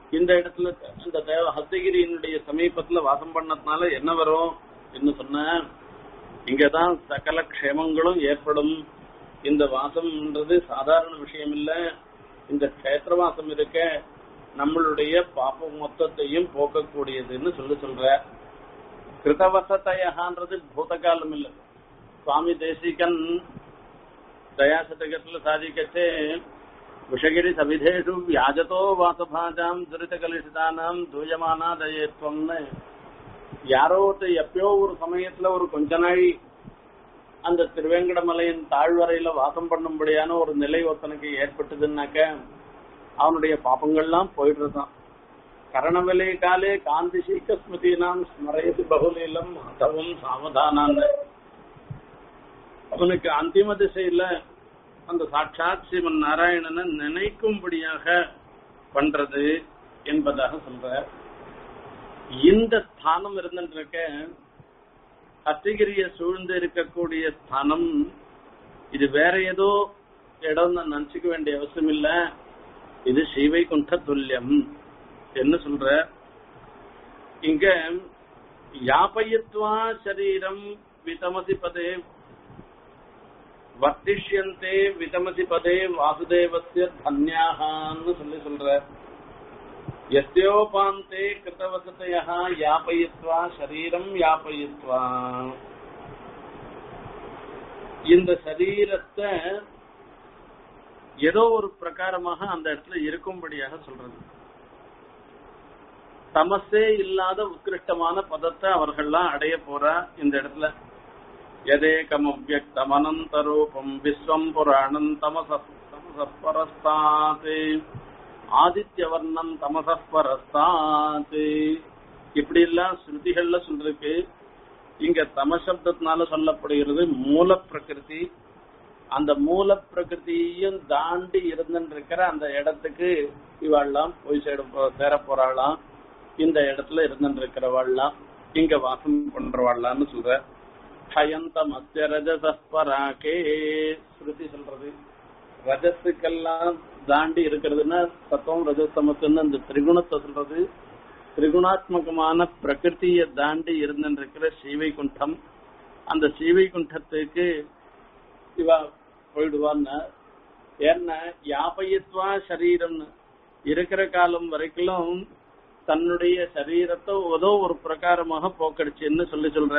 இந்த இடத்துல இந்த தேவ ஹஸ்தகிரியினுடைய சமீபத்துல வாசம் பண்ணதுனால என்ன வரும் என்று சொன்ன இங்கதான் சகல க்ஷேமங்களும் ஏற்படும் இந்த வாசம்ன்றது சாதாரண விஷயம் இல்ல இந்த கஷேத்திர வாசம் இருக்க நம்மளுடைய பாப்ப மொத்தத்தையும் போக்கக்கூடியதுன்னு சொல்லி சொல்ற கிருதவசத்தையகான்றது பூதகாலம் இல்ல சுவாமி தேசிகன் தயாசதகத்துல சாதிக்கச்சே விஷகிரி சவிதேஷு வியாஜதோ வாசபாஜாம் துரித கலிஷிதானாம் தூயமானா தயத்வம்னு யாரோ ஒருத்தர் எப்பயோ ஒரு சமயத்துல ஒரு கொஞ்ச நாள் அந்த திருவேங்கடமலையின் தாழ்வரையில வாசம் பண்ணும்படியான ஒரு நிலை ஒருத்தனுக்கு ஏற்பட்டதுன்னாக்க அவனுடைய பாப்பங்கள்லாம் போயிடுறதான் கரணவிலை காலே காந்தி சீக்க ஸ்மிருதினாம் ஸ்மரயதி பகுலீலம் அதவும் சாவதானான்னு அவனுக்கு அந்திம திசையில அந்த சாட்சாத் சிவன் நாராயணனை நினைக்கும்படியாக பண்றது என்பதாக சொல்ற இந்த ஸ்தானம் இருந்துருக்க அத்திகிரிய சூழ்ந்து இருக்கக்கூடிய ஸ்தானம் இது வேற ஏதோ இடம் நான் நினைச்சுக்க வேண்டிய அவசியம் இல்ல இது ஸ்ரீவைகுண்ட துல்லியம் என்ன சொல்ற இங்க யாபயித்வா சரீரம் விதமதி பதே வர்த்திஷ்யந்தே விதமதி பதே வாசுதேவசிய தன்யாகான்னு சொல்லி சொல்ற எஸ்யோபாந்தே கிருதவசதையா யாபயித்வா சரீரம் யாபயித்வா இந்த சரீரத்தை ஏதோ ஒரு பிரகாரமாக அந்த இடத்துல இருக்கும்படியாக சொல்றது தமசே இல்லாத உத்கிருஷ்டமான பதத்தை அவர்கள்லாம் அடைய போறா இந்த இடத்துல எதேகமவ்யக்தம் அனந்தரூபம் விஸ்வம் புராணம் தமசப்பரஸ்தாத் ஆதித்யவர்ணம் தமசப்பரஸ்தாத் இப்படி எல்லாம் ஸ்ருதிகள்ல சொல்லிருக்கு இங்க தமசப்தத்தினால சொல்லப்படுகிறது மூல பிரகிருதி அந்த மூல பிரகிருதியும் தாண்டி இருந்துருக்கிற அந்த இடத்துக்கு இவாள்லாம் போய் சேர சேர போறாளாம் இந்த இடத்துல இருந்துருக்கிறவாள்லாம் இங்க வாசம் பண்றவாள்லான்னு சொல்ற ஹயந்தம் அத்திய ரஜசஸ்பராகே ஸ்ருதி சொல்றது ரஜத்துக்கெல்லாம் தாண்டி இருக்கிறதுன்னா சத்தம் ரஜசமத்துன்னு அந்த திரிகுணத்தை சொல்றது திரிகுணாத்மகமான பிரகிருத்திய தாண்டி இருந்துருக்கிற ஸ்ரீவைகுண்டம் அந்த ஸ்ரீவைகுண்டத்துக்கு இவ போயிடுவான்னு ஏன்னா யாபயித்வா சரீரம்னு இருக்கிற காலம் வரைக்கும் தன்னுடைய சரீரத்தை ஏதோ ஒரு பிரகாரமாக போக்கடிச்சுன்னு சொல்லி சொல்ற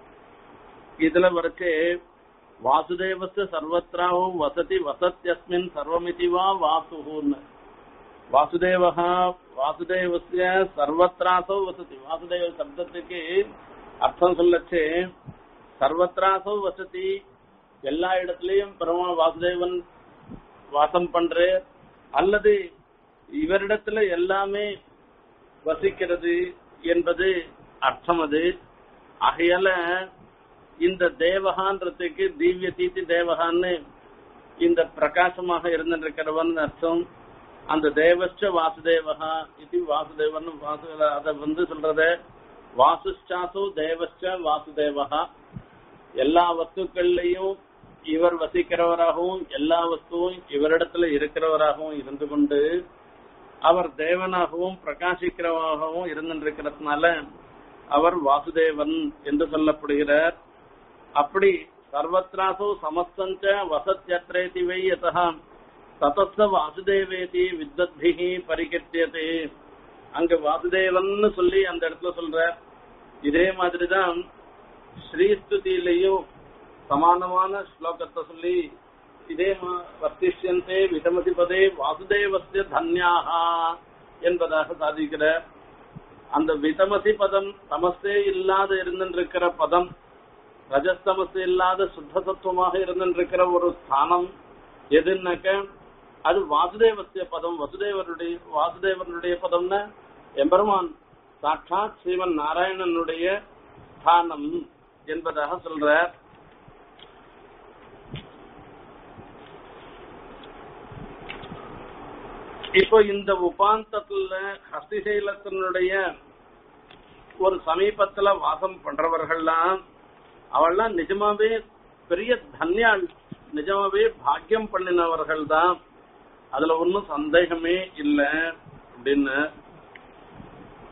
இதுல வரைச்சு வாசுதேவஸ்து சர்வத்ராவும் வசதி வசத்தியஸ்மின் சர்வமிதி வா வாசுன்னு வாசுதேவா வாசுதேவஸ்ய சர்வத்ராசோ வசதி வாசுதேவ சப்தத்துக்கு அர்த்தம் சொல்லச்சு சர்வத்ராசோ வசதி எல்லா இடத்துலயும் பெருமா வாசுதேவன் வாசம் பண்ற அல்லது இவரிடத்துல எல்லாமே வசிக்கிறது என்பது அர்த்தம் அது ஆகையால இந்த தேவகான்றதுக்கு திவ்ய தீதி தேவகான்னு இந்த பிரகாசமாக இருந்திருக்கிறவன் அர்த்தம் அந்த தேவஸ்ட வாசுதேவகா இது வாசுதேவன் வாசு அத வந்து சொல்றத வாசுச்சாசு தேவஸ்ட வாசுதேவகா எல்லா வஸ்துக்கள்லையும் இவர் வசிக்கிறவராகவும் எல்லா வஸ்துவும் இவரிடத்துல இருக்கிறவராகவும் இருந்து கொண்டு அவர் தேவனாகவும் பிரகாசிக்கிறவராகவும் இருந்திருக்கிறதுனால அவர் வாசுதேவன் என்று சொல்லப்படுகிறார் அப்படி சர்வத்ராசோ சமஸ்தஞ்ச வசத்யத்ரேதி வை யதா ததஸ்த வாசுதேவேதி வித்வத்பிகி பரிகத்தியதே அங்க வாசுதேவன் சொல்லி அந்த இடத்துல சொல்ற இதே மாதிரிதான் ஸ்ரீஸ்துதியிலையும் சமானமான ஸ்லோகத்தை சொல்லி இதே வர்த்திஷ்யந்தே விதமதி பதே வாசுதேவஸ்ய தன்யாகா என்பதாக சாதிக்கிற அந்த விதமசி பதம் தமசே இல்லாத இருந்திருக்கிற பதம் ரஜஸ்தமசு இல்லாத சுத்த சத்துவமாக இருந்திருக்கிற ஒரு ஸ்தானம் எதுன்னாக்க அது வாசுதேவசிய பதம் வசுதேவருடைய வாசுதேவனுடைய பதம்னா எம்பெருமான் சாட்சாத் ஸ்ரீமன் நாராயணனுடைய ஸ்தானம் என்பதாக சொல்ற இப்போ இந்த உபாந்தத்துல ஹஸ்திசைலத்தினுடைய ஒரு சமீபத்துல வாசம் பண்றவர்கள்லாம் அவள்லாம் நிஜமாவே பெரிய தன்யாள் நிஜமாவே பாக்கியம் பண்ணினவர்கள் தான் அதுல ஒன்னும் சந்தேகமே இல்லை அப்படின்னு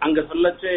அங்க சொல்லச்சே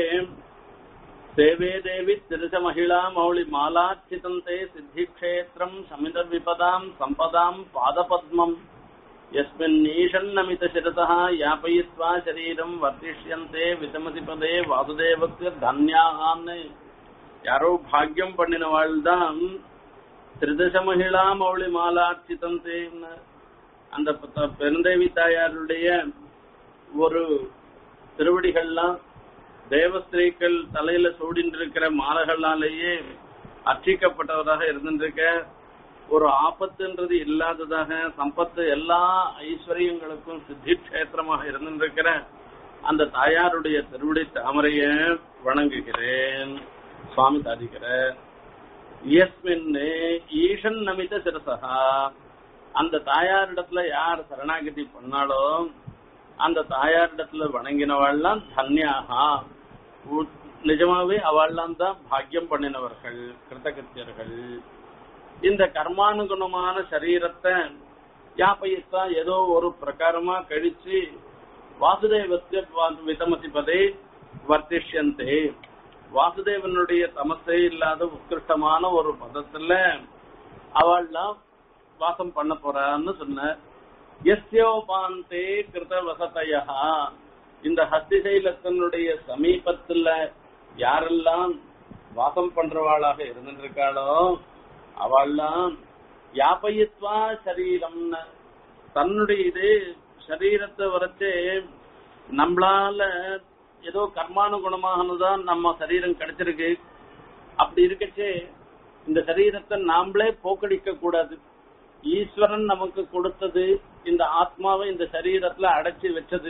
சேவே தேவி திருச மகிழா மௌளி மாலாச்சிதந்தே சித்தி கஷேத்திரம் சமித விபதாம் சம்பதாம் பாதபத்மம் யஸ்மின் ஈஷன்னமித சிரதः யாபயித்வா சரீரம் வர்த்திஷ்யந்தே விதமதி பதே வாசுதேவக்கு தன்யாகான்னு யாரோ பாக்கியம் பண்ணினவாள் தான் திருதச மகிழா மௌளி மாலாச்சிதந்தேன்னு அந்த ப- பெருந்தேவி தாயாருடைய ஒரு திருவடிகள்லாம் தேவஸ்திரீக்கள் தலையில சூடின்னு இருக்கிற மாலைகளாலேயே அர்ச்சிக்கப்பட்டவராக இருந்திருக்க ஒரு ஆபத்துன்றது இல்லாததாக சம்பத்து எல்லா ஐஸ்வர்யங்களுக்கும் சித்தி கஷேத்திரமாக இருந்திருக்கிற அந்த தாயாருடைய திருவடி தாமரைய வணங்குகிறேன் சுவாமி சாதிக்கிறார் யஸ்மின் ஈஷன் நமித சிரசகா அந்த தாயாரிடத்துல யார் சரணாகதி பண்ணாலோ அந்த தாயாரிடத்துல வணங்கினவாள்லாம் தன்யாகா உ- நிஜமாவே அவள்லாம் தான் பாக்கியம் பண்ணினவர்கள் கிருத்தகத்தியர்கள் இந்த கர்மானுகுணமான சரீரத்தை யாப்பையத்தா ஏதோ ஒரு பிரகாரமா கழிச்சு வாசுதேவத்திய விதமதிப்பதை வர்த்திஷ்யந்தே வாசுதேவனுடைய தமசே இல்லாத உத்கிருஷ்டமான ஒரு பதத்துல அவள்லாம் வாசம் பண்ண போறான்னு சொன்ன எஸ்யோபாந்தே கிருத வசதையா இந்த ஹஸ்திசைலத்தினுடைய சமீபத்துல யாரெல்லாம் வாசம் பண்றவாளாக இருந்திருக்காளோ அவள்லாம் யாபயித்வா சரீரம்னு தன்னுடைய இது சரீரத்தை வரைச்சு நம்மளால ஏதோ கர்மானுகுணமாகதான் நம்ம சரீரம் கிடைச்சிருக்கு அப்படி இருக்கச்சே இந்த சரீரத்தை நாமளே போக்கடிக்க கூடாது ஈஸ்வரன் நமக்கு கொடுத்தது இந்த ஆத்மாவை இந்த சரீரத்துல அடைச்சி வச்சது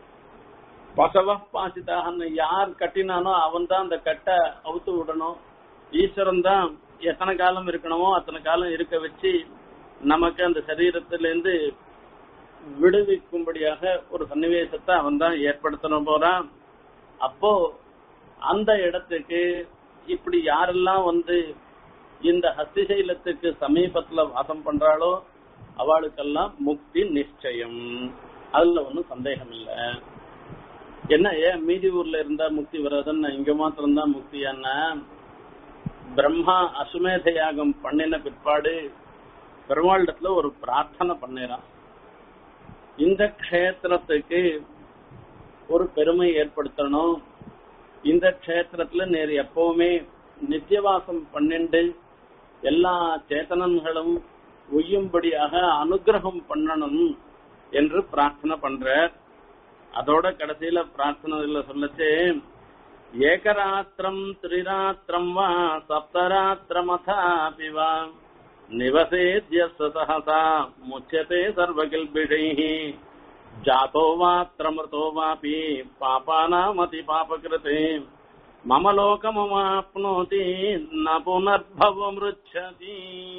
பசவ பாசிதாகன்னு யார் கட்டினானோ அவன் தான் அந்த கட்டை அவுத்து விடணும் ஈஸ்வரன் தான் எத்தனை காலம் இருக்கணுமோ அத்தனை காலம் இருக்க வச்சு நமக்கு அந்த சரீரத்திலிருந்து விடுவிக்கும்படியாக ஒரு சன்னிவேசத்தை அவன் தான் ஏற்படுத்தணும் போறான் அப்போ அந்த இடத்துக்கு இப்படி யாரெல்லாம் வந்து இந்த ஹஸ்திசைலத்துக்கு சமீபத்துல வாசம் பண்றாளோ அவளுக்கெல்லாம் முக்தி நிச்சயம் அதுல ஒன்றும் சந்தேகம் இல்லை என்ன ஏன் மீதி ஊர்ல இருந்தா முக்தி வராதுன்னு இங்க மாத்திரம் தான் முக்தியான்னா பிரம்மா அசுமேத யாகம் பண்ணின பிற்பாடு பெருமாளிடத்துல ஒரு பிரார்த்தனை பண்ணிறான் இந்த க்ஷேத்திரத்துக்கு ஒரு பெருமை ஏற்படுத்தணும் இந்த க்ஷேத்திரத்துல நேர் எப்பவுமே நித்தியவாசம் பண்ணிண்டு எல்லா சேத்தனன்களும் ஒய்யும்படியாக அனுகிரகம் பண்ணணும் என்று பிரார்த்தனை பண்ற அதோட கடைசியில பிரார்த்தனையில சொல்லச்சே ஏகராத்திரம் திரிராத்திரம் வா சப்தராத்திரமதாபி வா நிவசேத்யஸ்வ சஹசா முச்சதே சர்வகில்பிஷைः जातो वात्रमृतो वापि पापानामति पापकृते मम लोकमवाप्नोति न புனர்பவமிருச்சதி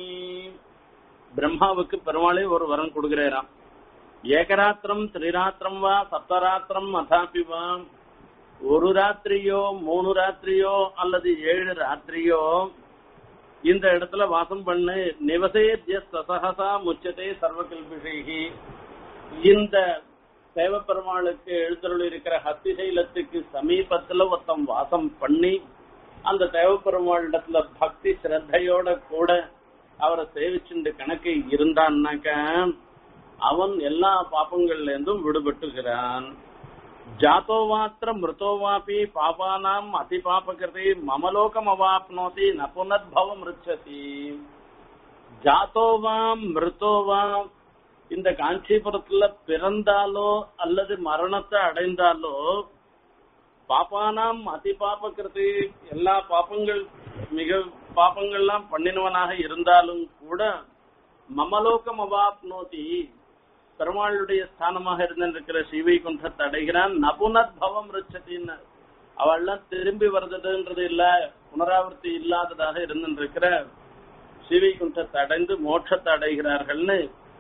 பிரம்மாவுக்கு பெருமாளே ஒரு வரம் கொடுக்கிறாராம் ஏகராத்திரம் திரிராத்திரம் வா சப்தராத்திரம் அதாபி வா ஒரு ராத்திரியோ மூணு ராத்திரியோ அல்லது ஏழு ராத்திரியோ இந்த இடத்துல வாசம் பண்ணு நிவசேத்ய சசகசா முச்சதே சர்வகல்பிஷைகி இந்த தேவப்பெருமாளுக்கு எழுந்தருள் இருக்கிற ஹஸ்திசைலத்துக்கு சமீபத்துல ஒருத்தன் வாசம் பண்ணி அந்த தேவப்பெருமாளிடத்துல பக்தி ஸ்ரத்தையோட கூட அவரை சேவிச்சுண்டு கணக்கு இருந்தான்னாக்க அவன் எல்லா பாப்பங்கள்ல இருந்தும் விடுபட்டுகிறான் ஜாத்தோவாத்திர மிருதோவாபி பாபானாம் அதி பாபகிருதி மமலோகம் அவாப்னோதி ந புனர்பவம் ருச்சதி ஜாத்தோவாம் மிருதோவாம் இந்த காஞ்சிபுரத்துல பிறந்தாலோ அல்லது மரணத்தை அடைந்தாலோ பாப்பானாம் அதி பாபகிருதி எல்லா பாப்பங்கள் மிக பாப்பங்கள்லாம் பண்ணினவனாக இருந்தாலும் கூட மமலோகம் அவாப்னோதி பெருமாளுடைய ஸ்தானமாக இருந்திருக்கிற ஸ்ரீவைகுண்டத்தை அடைகிறான் நபுனத் பவம் ரிச்சத்தின்னு அவள்லாம் திரும்பி வருதுன்றது இல்ல புனராவர்த்தி இல்லாததாக இருந்திருக்கிற ஸ்ரீவைகுண்டத்தை அடைந்து மோட்சத்தை அடைகிறார்கள்னு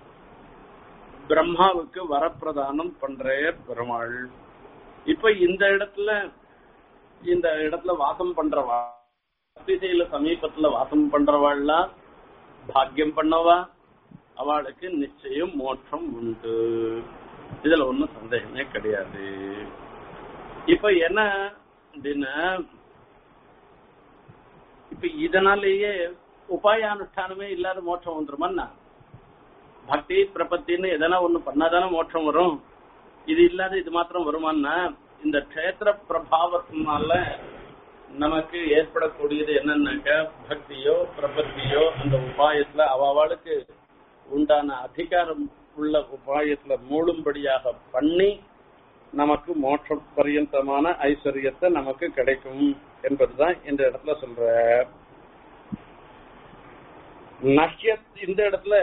பிரம்மாவுக்கு வரப்பிரதானம் பண்றார் பெருமாள் இப்ப இந்த இடத்துல இந்த இடத்துல வாசம் பண்றவா திசையில சமீபத்துல வாசம் பண்றவாள்லாம் பாக்கியம் பண்ணவா அவளுக்கு நிச்சயம் மோட்சம் உண்டு இதுல ஒன்றும் சந்தேகமே கிடையாது இப்ப என்ன அப்படின்னா இப்ப இதனாலேயே உபாயானுஷ்டானமே இல்லாத மோட்சம் வந்துருமான்னா பக்தி பிரபத்தின்னு எதனா ஒண்ணு பண்ணாதானே மோட்சம் வரும் இது இல்லாத இது மாத்திரம் வருமான்னா இந்த க்ஷேத்திர பிரபாவத்தினால நமக்கு ஏற்படக்கூடியது என்னன்னாக்க பக்தியோ பிரபத்தியோ அந்த உபாயத்துல அவளுக்கு உண்டான அதிகாரம் உள்ள உபாயத்துல மூடும்படியாக பண்ணி நமக்கு மோட்ச பரியந்தமான ஐஸ்வர்யத்தை நமக்கு கிடைக்கும் என்பதுதான் இந்த இடத்துல சொல்ற நஷ்ய இந்த இடத்துல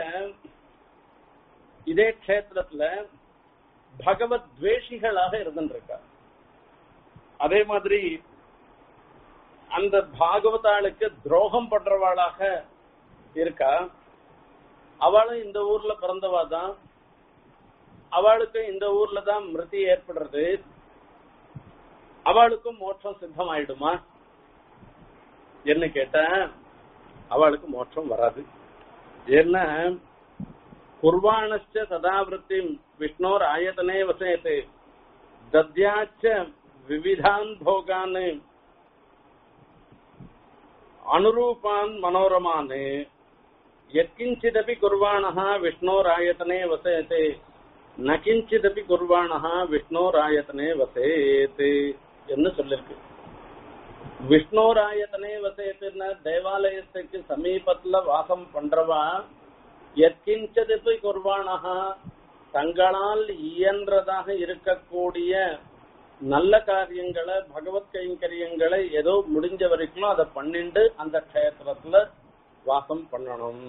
இதே க்ஷேத்திரத்துல பகவத் துவேஷிகளாக இருந்துருக்கா அதே மாதிரி அந்த பாகவதாளுக்கு துரோகம் பண்றவாளாக இருக்கா அவளும் இந்த ஊர்ல பிறந்தவா தான் அவளுக்கு இந்த ஊர்ல தான் மிருதி ஏற்படுறது அவளுக்கும் மோட்சம் சித்தமாயிடுமா என்ன கேட்ட அவளுக்கு மோட்சம் வராது ஏன்னா குர்வாணச்ச சதாவிருத்தி விஷ்ணோர் ஆயத்தனே வசயத்து தத்யாச்ச விவிதான் போகான் அனுரூபான் மனோரமான் யத்கிஞ்சிதபி குர்வாணः விஷ்ணோராயத்தனே வசயते ந கிஞ்சிதபி குர்வாணः விஷ்ணோராயத்தனே வசேத் என்று சொல்லிருக்கு விஷ்ணோராயத்தனே வசேத்துன்னா தேவாலயத்துக்கு சமீபத்துல வாசம் பண்றவா எத்கிஞ்சதிபி குர்வாணஹா தங்களால் இயன்றதாக இருக்கக்கூடிய நல்ல காரியங்களை பகவத் கைங்கரியங்களை ஏதோ முடிஞ்ச வரைக்கும் அதை பண்ணிண்டு அந்த க்ஷேத்திரத்துல வாசம் பண்ணணும்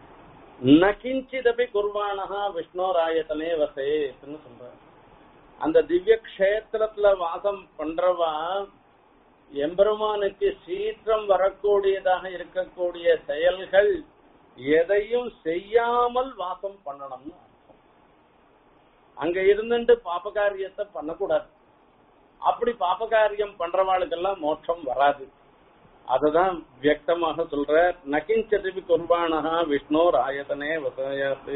நகிஞ்சிதபி குர்வானஹா விஷ்ணோராயத்தனே வசேன்னு சொல்ற அந்த திவ்ய கஷேத்திரத்துல வாசம் பண்றவா எம்பெருமானுக்கு சீற்றம் வரக்கூடியதாக இருக்கக்கூடிய செயல்கள் எதையும் செய்யாமல் வாசம் பண்ணணும்னு அர்த்தம் அங்க இருந்துட்டு பாபகாரியத்தை பண்ணக்கூடாது அப்படி பாபகாரியம் பண்றவாளுக்கெல்லாம் மோட்சம் வராது அதுதான் வியக்தமாக சொல்ற நகிஞ்சதிபி குர்பானஹா விஷ்ணோர் ஆயத்தனே வசயாத்து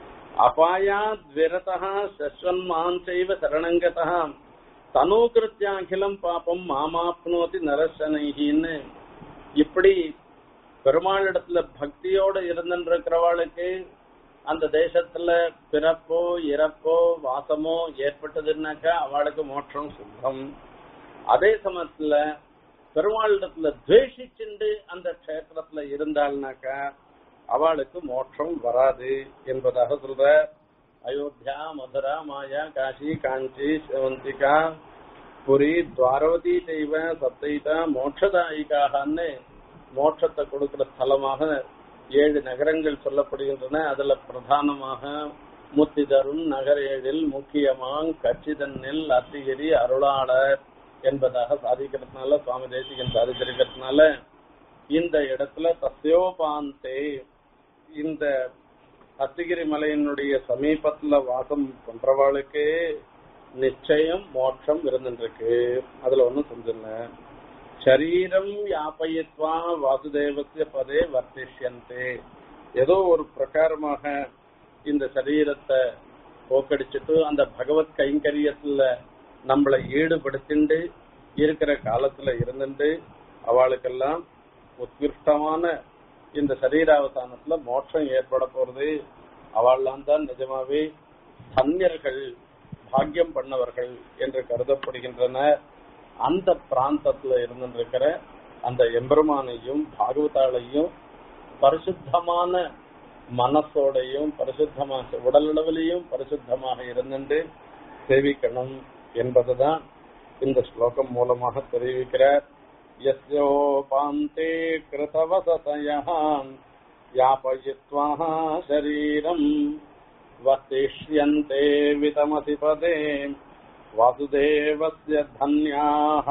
அபாயாத் விரதா சஸ்வன்மான் செய்வ சரணங்கதா தனூகிருத்தியாகிலம் பாப்பம் மாமாப்னோதி நரசனைகின்னு இப்படி பெருமாளிடத்துல பக்தியோட இருந்துருக்கிறவாளுக்கு அந்த தேசத்துல பிறப்போ இறப்போ வாசமோ ஏற்பட்டதுன்னாக்கா அவளுக்கு மோட்சம் சுத்தம் அதே சமயத்துல பெருமாளிடத்துல துவேஷிச்சுண்டு அந்த க்ஷேத்திரத்துல இருந்தாள்னாக்கா அவளுக்கு மோட்சம் வராது என்பதாக சொல்ற அயோத்தியா மதுரா மாயா காசி காஞ்சி சிவந்திகா புரி துவாரவதி செய்வ சப்தைதா மோட்சதாயிகான்னு மோட்சத்தை கொடுக்கிற ஸ்தலமாக ஏழு நகரங்கள் சொல்லப்படுகின்றன அதுல பிரதானமாக முத்திதரும் நகர் ஏழில் முக்கியமாங் கச்சிதன்னில் அத்திகிரி அருளாளர் என்பதாக சாதிக்கிறதுனால சுவாமி தேசிகன் சாதிச்சிருக்கிறதுனால இந்த இடத்துல தஸ்யோபாந்தே இந்த அத்திகிரி மலையினுடைய சமீபத்துல வாசம் பண்றவாளுக்கு நிச்சயம் மோட்சம் இருந்துருக்கு அதுல ஒண்ணும் செஞ்சில்ல சரீரம் யாபயித்வா வாசுதேவசிய பதே வர்த்திஷ்யந்தே ஏதோ ஒரு பிரகாரமாக இந்த சரீரத்தை போக்கடிச்சிட்டு அந்த பகவத் கைங்கரியத்துல நம்மளை ஈடுபடுத்திண்டு இருக்கிற காலத்துல இருந்துட்டு அவளுக்கெல்லாம் உத்கிருஷ்டமான இந்த சரீராவசானத்துல மோட்சம் ஏற்பட போறது அவள்லாம் தான் நிஜமாவே தன்யர்கள் பாக்கியம் பண்ணவர்கள் என்று கருதப்படுகின்றன அந்த பிராந்தத்துல இருந்திருக்கிற அந்த எம்பெருமானையும் பாகவதாளையும் பரிசுத்தமான மனசோடையும் பரிசுத்தமாக உடலளவிலையும் பரிசுத்தமாக இருந்துட்டு சேவிக்கணும் என்பதுதான் இந்த ஸ்லோகம் மூலமாக தெரிவிக்கிறார் யஸ்யோபாந்தே கிருதவசதயான் யாபயித்வா சரீரம் வர்த்திஷ்யந்தே விதமசி பதே வாசுதேவஸ்ய தன்யாக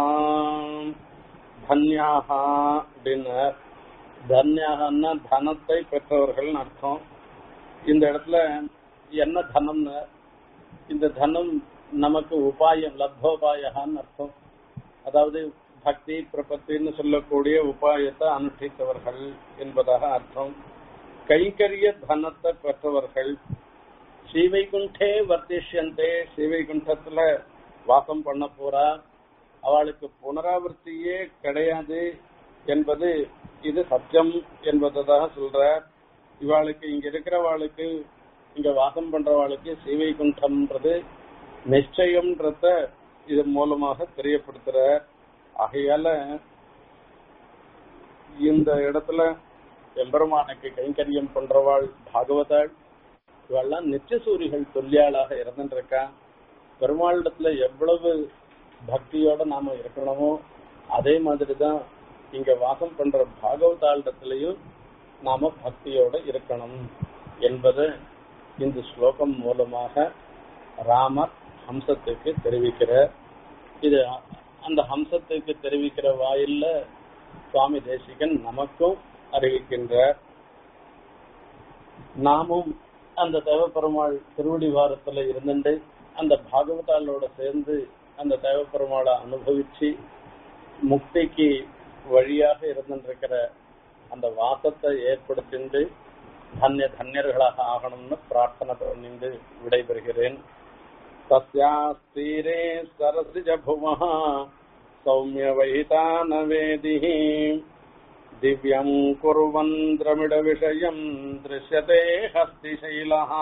தன்யாக அப்படின்னு தன்யாகன்னா தனத்தை பெற்றவர்கள் அர்த்தம் இந்த இடத்துல என்ன தனம்னு இந்த தனம் நமக்கு உபாயம் லப்தோபாயகான்னு அர்த்தம் அதாவது பக்தி பிரபத்தின்னு சொல்லக்கூடிய உபாயத்தை அனுஷ்டித்தவர்கள் என்பதாக அர்த்தம் கைங்கரிய தனத்தை பெற்றவர்கள் ஸ்ரீவைகுண்டே வர்த்திஷ்யந்தே ஸ்ரீவைகுண்டத்துல வாசம் பண்ண போறா அவளுக்கு புனராவர்த்தியே கிடையாது என்பது இது சத்தியம் என்பதாக சொல்ற இவாளுக்கு இங்க இருக்கிறவாளுக்கு இங்க வாசம் பண்றவாளுக்கு சீவைகுண்டம்ன்றது நிச்சயம்ன்றத இது மூலமாக தெரியப்படுத்துற ஆகையால இந்த இடத்துல எம்பெருமானுக்கு கைங்கரியம் பண்றவாள் பாகவதாள் இவெல்லாம் நித்தியசூரிகள் தொல்லியாளாக இருந்துருக்கா பெருமாளிடத்துல எவ்வளவு பக்தியோட நாம இருக்கணுமோ அதே மாதிரிதான் இங்க வாசம் பண்ற பாகவதாளிடத்திலையும் நாம பக்தியோட இருக்கணும் என்பது இந்த ஸ்லோகம் மூலமாக ராமர் ஹம்சத்துக்கு தெரிவிக்கிற இது அந்த ஹம்சத்துக்கு தெரிவிக்கிற வாயில்ல சுவாமி தேசிகன் நமக்கும் அறிவிக்கின்றார் நாமும் அந்த தேவப்பெருமாள் திருவடி வாரத்துல இருந்துட்டு அந்த பாகவதாலோட சேர்ந்து அந்த தேவப்பெருமாளை அனுபவிச்சு முக்திக்கு வழியாக இருந்துருக்கிற அந்த வாசத்தை ஏற்படுத்திண்டு தன்ய தன்யர்களாக ஆகணும்னு பிரார்த்தனை பண்ணிண்டு விடைபெறுகிறேன் தஸ்யாஸ்தீரே சரசிஜ புவः சௌமிய வைதானவேதிः दिव्यम् कुर्वन् द्रमिडविषयम् दृश्यते हस्तिशैलः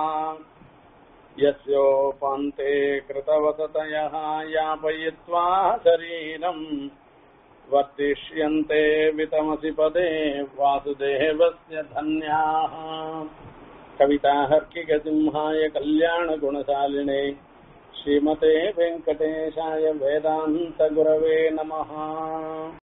यस्योपान्ते कृतवसतयः यापयित्वा शरीरम् वर्तिष्यन्ते वितमसि पदे वासुदेवस्य धन्याः कविताहर्किकसिंहाय कल्याणगुणशालिने श्रीमते वेङ्कटेशाय वेदान्तगुरवे नमः